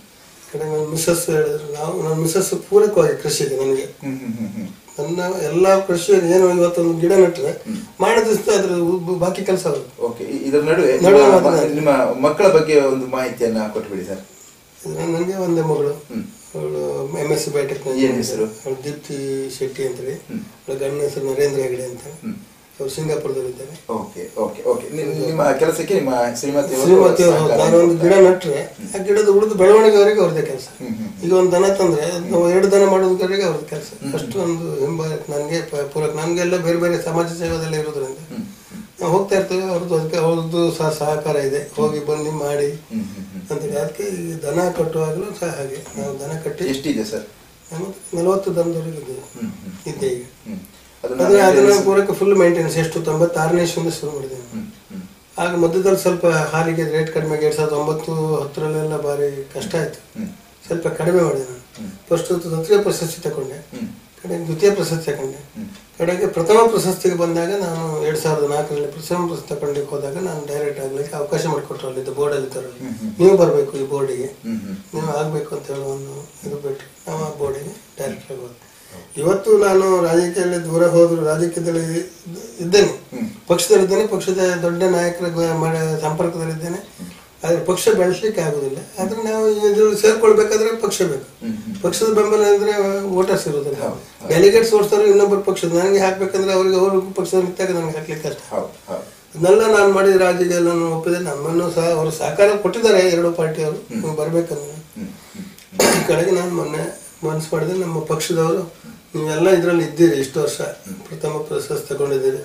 ಕಡೆ ನನ್ನ ಮಿಸ್ಸಸ್ ಹೇಳಿದ್ರು ನಾವು ನನ್ನ ಮಿಸ್ಸಸ್ ಪೂರಕವಾಗಿ ಕೃಷಿಗೆ ನನಗೆ ಹ್ಮ್ ಹ್ಮ್ ಹ್ಮ್ ಹ್ಮ್ ನನ್ನ ಎಲ್ಲ ಕೃಷಿ ಏನು ಇವತ್ತೊಂದು ಗಿಡ ನೆಟ್ಟರೆ ಮಾಡಿದ ದಿವಸ ಅದ್ರ ಉ- ಬಾಕಿ ಕೆಲಸ ಆಗುತ್ತೆ ಓಕೆ ಇದರ ನಡುವೆ ನಡುವೆ ನಿಮ್ಮ- ಮಾತನಾಡಿ. ನಿಮ್ಮ ಮಕ್ಕಳ ಬಗ್ಗೆ ಒಂದು ಮಾಹಿತಿಯನ್ನ ಕೊಟ್ಬಿಡಿ ಸರ್ ನನಗೆ ಒಂದೇ ಮಗಳು ಹ್ಮ್. ಅವಳು ಎಮ್ ಎಸ್ ಸಿ ಬಯೋಟೆಕ್ ಏನ್ ಹೆಸರು? ಅವಳು ದೀಪ್ತಿ ಶೆಟ್ಟಿ ಅಂತೇಳಿ ಅವಳ ಗಂಡನ ಹೆಸರು ನರೇಂದ್ರ ಹೆಗಡೆ ಅಂತ ಅವ್ರು ಸಿಂಗಾಪುರದಲ್ಲಿದ್ದಾರೆ ಓಕೆ ಓಕೆ ಓಕೆ ನಿಮ್ಮ ಕೆಲಸಕ್ಕೆ ನಿಮ್ಮ ಶ್ರೀಮತಿ ಅವರು ಶ್ರೀಮತಿ ಅವರು ಸಹಕಾರ ನಾನು ಒಂದು ಗಿಡ ನಟ್ರೆ ಆ ಗಿಡದ ಉಳಿದು ಬೆಳವಣಿಗೆವರೆಗೆ ಅವ್ರದ್ದೇ ಕೆಲಸ ಈಗ ಒಂದು ದನ ತಂದ್ರೆ ಅದ್ ನಾವು ಎರಡು ದನ ಮಾಡೋದವರೆಗೆ ಅವ್ರದ್ದು ಕೆಲಸ ಅಷ್ಟು ಒಂದು ಹಿಂಬ ನನಗೆ ಪೂರಕ ನಮಗೆಲ್ಲ ಬೇರೆ ಬೇರೆ ಸಮಾಜ ಸೇವೆದೆಲ್ಲ ಇರೋದ್ರಿಂದ ನಾವು ಹೋಗ್ತಾ ಇರ್ತೇವೆ ಅವ್ರದ್ದು ಅದಕ್ಕೆ ಅವ್ರದ್ದು ಸಹ ಸಹಕಾರ ಇದೆ ಹೋಗಿ ಬಂದು ಮಾಡಿ ಅಂತೇಳಿ ಅದಕ್ಕೆ ಈ ದನ ಕಟ್ಟುವಾಗಲೂ ಸಹ ಹಾಗೆ ನಾವು ದನ ಕಟ್ಟಿ ಎಷ್ಟಿದೆ ಸರ್ ನಲವತ್ತು ದನದವರೆಗೆ ಇದ್ದೇವೆ ಇದ್ದೆ ಈಗ ಹ್ಮ್. ಅದನ್ನ ಅದೇ ಅದನ್ನ ಪೂರಕ ಫುಲ್ ಮೇಂಟೆನೆನ್ಸ್ ಎಷ್ಟು ತೊಂಬತ್ತಾರನೇ ಇಸ್ವಿಯಿಂದ ಶುರು ಮಾಡಿದ್ದೇವೆ ಹ್ಮ್, ಹ್ಮ್. ಆಗ ಮಧ್ಯದಲ್ಲಿ ಸ್ವಲ್ಪ ಹಾಲಿಗೆ ರೇಟ್ ಕಡಿಮೆ ಎರಡ್ ಸಾವಿರದ ಒಂಬತ್ತು ಹತ್ತರಲ್ಲೆಲ್ಲ ಭಾರಿ ಕಷ್ಟ ಆಯ್ತು ಹ್ಮ್. ಸ್ವಲ್ಪ ಕಡಿಮೆ ಮಾಡಿದೆ ನಾನು ಫಸ್ಟ್ ತೃತೀಯ ಪ್ರಶಸ್ತಿ ತಗೊಂಡೆ ಹ್ಮ್. ಕಡೆಗೆ ದ್ವಿತೀಯ ಪ್ರಶಸ್ತಿ ತಗೊಂಡೆ ಕಡೆಗೆ ಪ್ರಥಮ ಪ್ರಶಸ್ತಿಗೆ ಬಂದಾಗ ನಾನು ಎರಡ್ ಸಾವಿರದ ನಾಲ್ಕರಲ್ಲಿ ಪ್ರಥಮ ಪ್ರಶಸ್ತಿ ತಗೊಂಡಿಗೆ ಹೋದಾಗ ನಾನು ಡೈರೆಕ್ಟ್ ಆಗ್ಲಿಕ್ಕೆ ಅವಕಾಶ ಮಾಡಿಕೊಟ್ರು ಅಲ್ಲಿದ್ದ ಬೋರ್ಡಲ್ಲಿ ತರಲು ನೀವು ಬರಬೇಕು ಈ ಬೋರ್ಡಿಗೆ ಹ್ಮ್, ಹ್ಮ್. ನೀವು ಆಗ್ಬೇಕು ಅಂತ ಹೇಳೋ ಒಂದು ಇದು ಬಿಟ್ಟು ನಾವು ಆ ಬೋರ್ಡಿಗೆ ಡೈರೆಕ್ಟ್ ಆಗಿ ಹೋದೆ ಇವತ್ತು ನಾನು ರಾಜಕೀಯದಲ್ಲಿ ದೂರ ಹೋದ್ರು ರಾಜಕೀಯದಲ್ಲಿ ಇದ್- ಇದ್ದೇನೆ ಪಕ್ಷದಲ್ಲಿದ್ದೇನೆ ಪಕ್ಷದ ದೊಡ್ಡ ನಾಯಕರ ಗ- ಮಾಡ- ಸಂಪರ್ಕದಲ್ಲಿದ್ದೇನೆ ಆದ್ರೆ ಪಕ್ಷ ಬೆಳೆಸಲಿಕ್ಕೆ ಆಗುದಿಲ್ಲ ಆದ್ರೆ ನಾವು ಇದ್ರಲ್ಲಿ ಸೇರ್ಕೊಳ್ಬೇಕಾದ್ರೆ ಪಕ್ಷ ಬೇಕು ಹ್ಮ್, ಹ್ಮ್. ಪಕ್ಷದ ಬೆಂಬಲ ಅಂದ್ರೆ ವೋಟರ್ಸ್ ಇರೋದಿಲ್ಲ ಹೌದು, ಹೌದು. ಡೆಲಿಗೇಟ್ಸ್ ಓಡಿಸ್ತಾರೆ ಇನ್ನೊಬ್ಬರು ಪಕ್ಷದ ನನಗೆ ಹಾಕ್ಬೇಕಂದ್ರೆ ಅವ್ರಿಗೆ ಅವ್ರ ಪಕ್ಷದ ನಿಂತಾಗ ನನಗೆ ಹಾಕ್ಲಿಕ್ಕೆ ಕಷ್ಟ ಹೌದು ಹೌದು ಅದನ್ನೆಲ್ಲ ನಾನು ಮಾಡಿದ ರಾಜ್ಯಗೆ ಎಲ್ಲ ಒಪ್ಪಿದೆ ನಮ್ಮನ್ನು ಸಹ ಅವರು ಸಹಕಾರ ಕೊಟ್ಟಿದ್ದಾರೆ ಎರಡು ಪಾರ್ಟಿಯವರು ನೀವು ಬರ್ಬೇಕಂದ್ರೆ ಹ್ಮ್ ಹ್ಮ್ ಕಡೆಗೆ ನಾನು ಮೊನ್ನೆ ಮನಸ್ಸು ಮಾಡಿದೆ ನಮ್ಮ ಪಕ್ಷದವರು ನೀವೆಲ್ಲ ಇದರಲ್ಲಿ ಇದ್ದೀರಿ ಇಷ್ಟು ವರ್ಷ ಪ್ರಥಮ ಪ್ರಶಸ್ತಿ ತಗೊಂಡಿದ್ದೀರಿ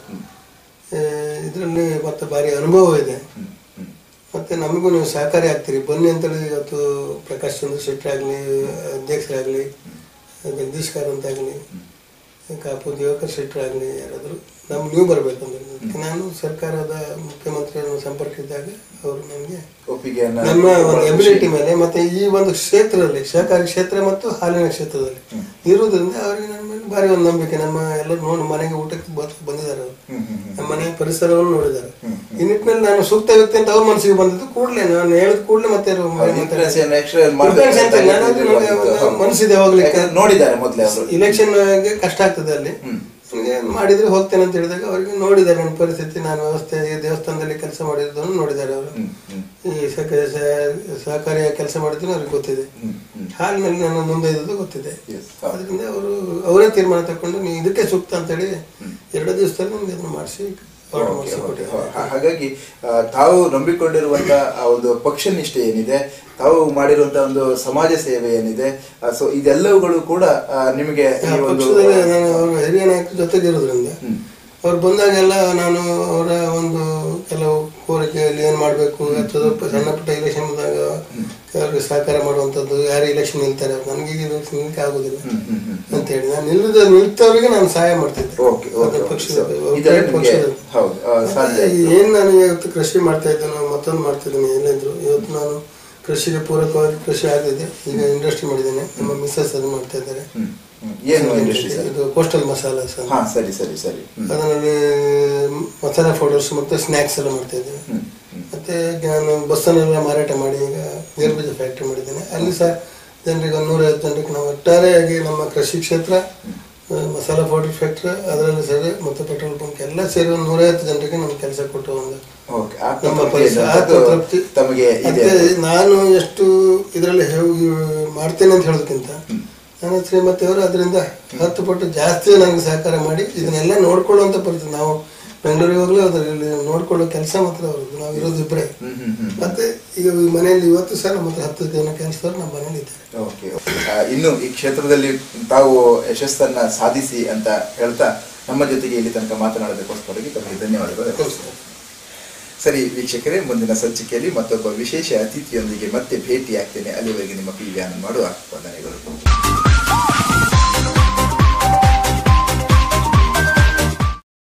ಇದರಲ್ಲಿ ಮತ್ತೆ ಭಾರಿ ಅನುಭವ ಇದೆ ಹ್ಮ್ ಹ್ಮ್ ಮತ್ತೆ ನಮಗೂ ನೀವು ಸಹಕಾರಿ ಆಗ್ತೀರಿ ಬನ್ನಿ ಅಂತೇಳಿ ಇವತ್ತು ಪ್ರಕಾಶ್ ಚಂದ್ರ ಶೆಟ್ಟಿ ಆಗಲಿ ಅಧ್ಯಕ್ಷರಾಗಲಿ ಜಗದೀಶ್ ಕಾರಂತ್ ಆಗಲಿ ಕಾಪು ದಿವಾಕರ್ ಶೆಟ್ಟಿ ಆಗಲಿ ಯಾರಾದರೂ ನಮ್ಗೆ ನೀವು ಬರಬೇಕಂದ್ರೆ ಅದಕ್ಕೆ ನಾನು ಸರ್ಕಾರದ ಮುಖ್ಯಮಂತ್ರಿಯನ್ನು ಸಂಪರ್ಕಿಸಿದಾಗ ಅವರು ನನಗೆ ಒಪ್ಪಿಗೆಯನ್ನ ನಮ್ಮ ಒಂದು ಎಬಿಲಿಟಿ ಮೇಲೆ ಮತ್ತೆ ಈ ಒಂದು ಕ್ಷೇತ್ರದಲ್ಲಿ ಸಹಕಾರಿ ಕ್ಷೇತ್ರ ಮತ್ತು ಹಾಲಿನ ಕ್ಷೇತ್ರದಲ್ಲಿ ಇರುವುದರಿಂದ ಅವರಿಗೆ ನನ್ನ ಮೇಲೆ ಭಾರಿ ಒಂದು ನಂಬಿಕೆ ನಮ್ಮ ಎಲ್ಲರೂ ನೋಡಿ ಮನೆಗೆ ಊಟಕ್ಕೆ ಬ- ಬಂದಿದ್ದಾರೆ ಅವರು ಹ್ಮ್ ಹ್ಮ್ ಹ್ಮ್ ನಮ್ಮ ಮನೆ ಪರಿಸರವನ್ನು ನೋಡಿದ್ದಾರೆ ಈ ನಿಟ್ಟಿನಲ್ಲಿ ನಾನು ಸೂಕ್ತ ವ್ಯಕ್ತಿ ಅಂತ ಅವ್ರ ಮನಸ್ಸಿಗೆ ಬಂದಿದ್ದು ಕೂಡಲೇ ನಾನು ಹೇಳಿದ ಕೂಡಲೇ ಮತ್ತೆ ಅವ್ರು ಹೌದು, influence ಏನು extra ಏನ್ ಮಾಡ್ಬೇಕು Influence ಅಂತ ಅಂತ ಇಲ್ಲ, ನಾನು ಇದ್ದಿದ್ದು ನನಗೆ ಹೌದು. ಮನಸ್ಸಿದೆ ಹೋಗ್ಲಿಕ್ಕೆ ಯಾಕಂದ್ರೆ ನೋಡಿದ್ದಾರೆ ಮೊದಲೇ ಅವರು ಇಲೆಕ್ಷನ್ ಕಷ್ಟ ಆಗ್ತದೆ ಅಲ್ಲಿ ಹ್ಮ್. ನನಗೆ ಮಾಡಿದ್ರೆ ಹೋಗ್ತೇನೆ ಅಂತ ಹೇಳಿದಾಗ ಅವರಿಗೆ ನೋಡಿದ್ದಾರೆ ನನ್ನ ಪರಿಸ್ಥಿತಿ ನಾನು ವ್ಯವಸ್ಥೆ ಈ ದೇವಸ್ಥಾನದಲ್ಲಿ ಕೆಲಸ ಮಾಡಿದ್ದನ್ನು ನೋಡಿದ್ದಾರೆ ಅವರು ಹ್ಮ್ ಹ್ಮ್ ಈ ಸಹಕ- ಸಹ- ಸಹಕಾರಿಯ ಕೆಲಸ ಮಾಡಿದ್ದು ಅವ್ರಿಗೆ ಗೊತ್ತಿದೆ ಹ್ಮ್ ಹ್ಮ್ ಹಾಲಿನಲ್ಲಿ ನಾನು ಮುಂದೆ ಇದ್ದದ್ದು ಗೊತ್ತಿದೆ Yes, ಹೌದು. ಅದರಿಂದ ಅವರು ಅವರೇ ತೀರ್ಮಾನ ತಗೊಂಡು ನೀವು ಇದಕ್ಕೆ ಸೂಕ್ತ ಅಂತೇಳಿ ಎರಡು ದಿವಸದಲ್ಲಿ ನನಗೆ ಅದನ್ನು ಮಾಡಿಸಿ ಆರ್ಡರ್ ಓಕೆ, ಮಾಡಿಸಿ ಓಕೆ. ಕೊಟ್ಟಿದ್ದಾರೆ ಹಾ- ಹಾಗಾಗಿ ಆ, ತಾವು ನಂಬಿಕೊಂಡಿರುವಂತ ಆ ಒಂದು ಪಕ್ಷ ನಿಷ್ಠೆ ಏನಿದೆ ತಾವು ಮಾಡಿರುವಂತ ಒಂದು ಸಮಾಜ ಸೇವೆ ಏನಿದೆ ಸೊ ಇದೆಲ್ಲವುಗಳು ಕೂಡ ಆ, ನಿಮಗೆ ಈ ಆ ಒಂದು ಪಕ್ಷದಲ್ಲಿ ನಾನು ಅವರ ಹಿರಿಯ ನಾಯಕರ ಜೊತೆಗೆ ಇರೋದ್ರಿಂದ ಹ್ಮ್. ಅವ್ರು ಬಂದಾಗೆಲ್ಲ ನಾನು ಅವರ ಒಂದು ಕೆಲವು ಕೋರಿಕೆಯಲ್ಲಿ ಏನ್ ಮಾಡಬೇಕು ಅಥವಾ ಸ್ವಲ್ಪ ಸಣ್ಣ ಪುಟ್ಟ ಇಲೆಕ್ಷನ್ ಬಂದಾಗ ಅವ್ರಿಗೆ ಸಹಕಾರ ಮಾಡುವಂಥದ್ದು ಯಾರು ಇಲೆಕ್ಷನ್ ನಿಲ್ತಾರೆ ನನಗೆ ಈಗ ಇಲೆಕ್ಷನ್ ನಿಲ್ಕೆ ಆಗುದಿಲ್ಲ ಹ್ಮ್, ಹ್ಮ್, ಹ್ಮ್. ಅಂತ ಹೇಳಿ ನಾನು ನಿಲ್ಲದ ನಿಲ್ತವರಿಗೆ ನಾನು ಸಹಾಯ ಮಾಡ್ತಿದ್ದೆ ಓಕೆ ಓಕೆ ಅದು ಓಕೆ. ಪಕ್ಷದ So, ಅವ್ರ ಇದೆಲ್ಲ private ನಿಮ್ಗೆ ಪಕ್ಷದಲ್ಲಿ. ಹೌದು ಆ, ಸಾಧ್ಯ ಮತ್ತೆ ಆಯ್ತು. ಏನ್ ನಾನು ಇವತ್ತು ಕೃಷಿ ಮಾಡ್ತಾ ಇದ್ದೇನೆ ಮತ್ತೊಂದು ಮಾಡ್ತಾ ಇದ್ದೇನೆ ಏನಿದ್ರು ಇವತ್ತು ನಾನು ಕೃಷಿಗೆ ಪೂರಕವಾಗಿ ಕೃಷಿ ಆಗಿದೆ ಈಗ ಇಂಡಸ್ಟ್ರಿ ಮಾಡಿದ್ದೇನೆ ನಮ್ಮ ಮಿಸ್ಸಸ್ ಅದು ಮಾಡ್ತಾ ಇದ್ದಾರೆ ಹ್ಮ್, ಹ್ಮ್. ಏನು ಇಂಡಸ್ಟ್ರಿ ಸರ್ ಇದು ಕೋಸ್ಟಲ್ ಮಸಾಲಾಸ್ ಅಂತ ಹಾ ಸರಿ ಸರಿ ಸರಿ ಹ್ಮ್. ಅದರಲ್ಲಿ ಮಸಾಲಾ ಪೌಡರ್ಸ್ ಮತ್ತೆ ಸ್ನ್ಯಾಕ್ಸ್ ಎಲ್ಲ ಮಾಡ್ತಾ ಇದ್ದೇವೆ ಹ್ಮ್, ಹ್ಮ್. ಮತ್ತೆ ನಾನು ಬಸ್ಸನ್ನೆಲ್ಲ ಮಾರಾಟ ಮಾಡಿ ಈಗ ಗೇರು ಬೀಜ ಫ್ಯಾಕ್ಟ್ರಿ ಮಾಡಿದ್ದೇನೆ ಅಲ್ಲಿ ಸಹ ಜನರಿಗೆ ಒಂದು ನೂರೈವತ್ತು ಜನರಿಗೆ ನಾವು ಒಟ್ಟಾರೆಯಾಗಿ ನಮ್ಮ ಕೃಷಿ ಕ್ಷೇತ್ರ ಆ, ಮಸಾಲಾ ಪೌಡರ್ ಫ್ಯಾಕ್ಟ್ರಿ ಅದರಲ್ಲಿ ಸೇರಿ ಮತ್ತೆ ಪೆಟ್ರೋಲ್ ಬಂಕ್ ಎಲ್ಲ ಸೇರಿ ಒಂದು ನೂರೈವತ್ತು ಜನರಿಗೆ ನಮ್ಮ ಕೆಲಸ ಕೊಟ್ಟು ಒಂದು ಓಕೆ ನಮ್ಮ ಆತ್ಮತೃಪ್ತಿ ಪರಿಸರ ಅನ್ನೋದು ಆತ್ಮತೃಪ್ತಿ ತಮಗೆ ಇದೆ ಮತ್ತೆ ನಾನು ಎಷ್ಟು ಇದರಲ್ಲಿ ಮಾಡ್ತೇನೆ ಅಂತ ಹೇಳೋದಕ್ಕಿಂತ ನನ್ನ ಶ್ರೀಮತಿಯವರು ಅದರಿಂದ ಹತ್ತು ಪಟ್ಟು ಜಾಸ್ತಿ ನನಗೆ ಸಹಕಾರ ಮಾಡಿ ಇದನ್ನೆಲ್ಲ ನೋಡ್ಕೊಳ್ಳುವಂತ ಪರಿಸ್ಥಿತಿ ನಾವು ಬೆಂಗಳೂರಿಗೆ ಹೋಗ್ಲಿ ಅದರಲ್ಲಿ ನೋಡ್ಕೊಳ್ಳೋ ಕೆಲಸ ಮಾತ್ರ ಅವ್ರದ್ದು ನಾವು ಇರೋದು ಇಬ್ಬರೇ ಹ್ಮ್ ಹ್ಮ್ ಹ್ಮ್ ಮತ್ತೆ ಈಗ ಈ ಮನೆಯಲ್ಲಿ ಇವತ್ತು ಸಹ ನಮ್ಮ ಹತ್ರ ಹತ್ತು ಜನ ಕೆಲಸದವ್ರು ನಮ್ಮ ಮನೇಲಿ ಇದ್ದಾರೆ ಓಕೆ ಆ, ಇನ್ನು ಈ ಕ್ಷೇತ್ರದಲ್ಲಿ ತಾವು ಯಶಸ್ಸನ್ನ ಸಾಧಿಸಿ ಅಂತ ಹೇಳ್ತಾ ನಮ್ಮ ಜೊತೆಗೆ ಇಲ್ಲಿ ತನಕ ಮಾತನಾಡೋದಕ್ಕೋಸ್ಕರವಾಗಿ ತಮಗೆ ಧನ್ಯವಾದಗಳು ಸರಿ ವೀಕ್ಷಕರೇ ಮುಂದಿನ ಸಂಚಿಕೆಯಲ್ಲಿ ಮತ್ತೊಬ್ಬ ವಿಶೇಷ ಅತಿಥಿಯೊಂದಿಗೆ ಮತ್ತೆ ಭೇಟಿ ಆಗ್ತೇನೆ ಅಲ್ಲಿವರೆಗೆ ನಿಮ್ಮ ಪಿ ವ್ಯಾನ್ ಮಾಡುವ ವಂದನೆಗಳು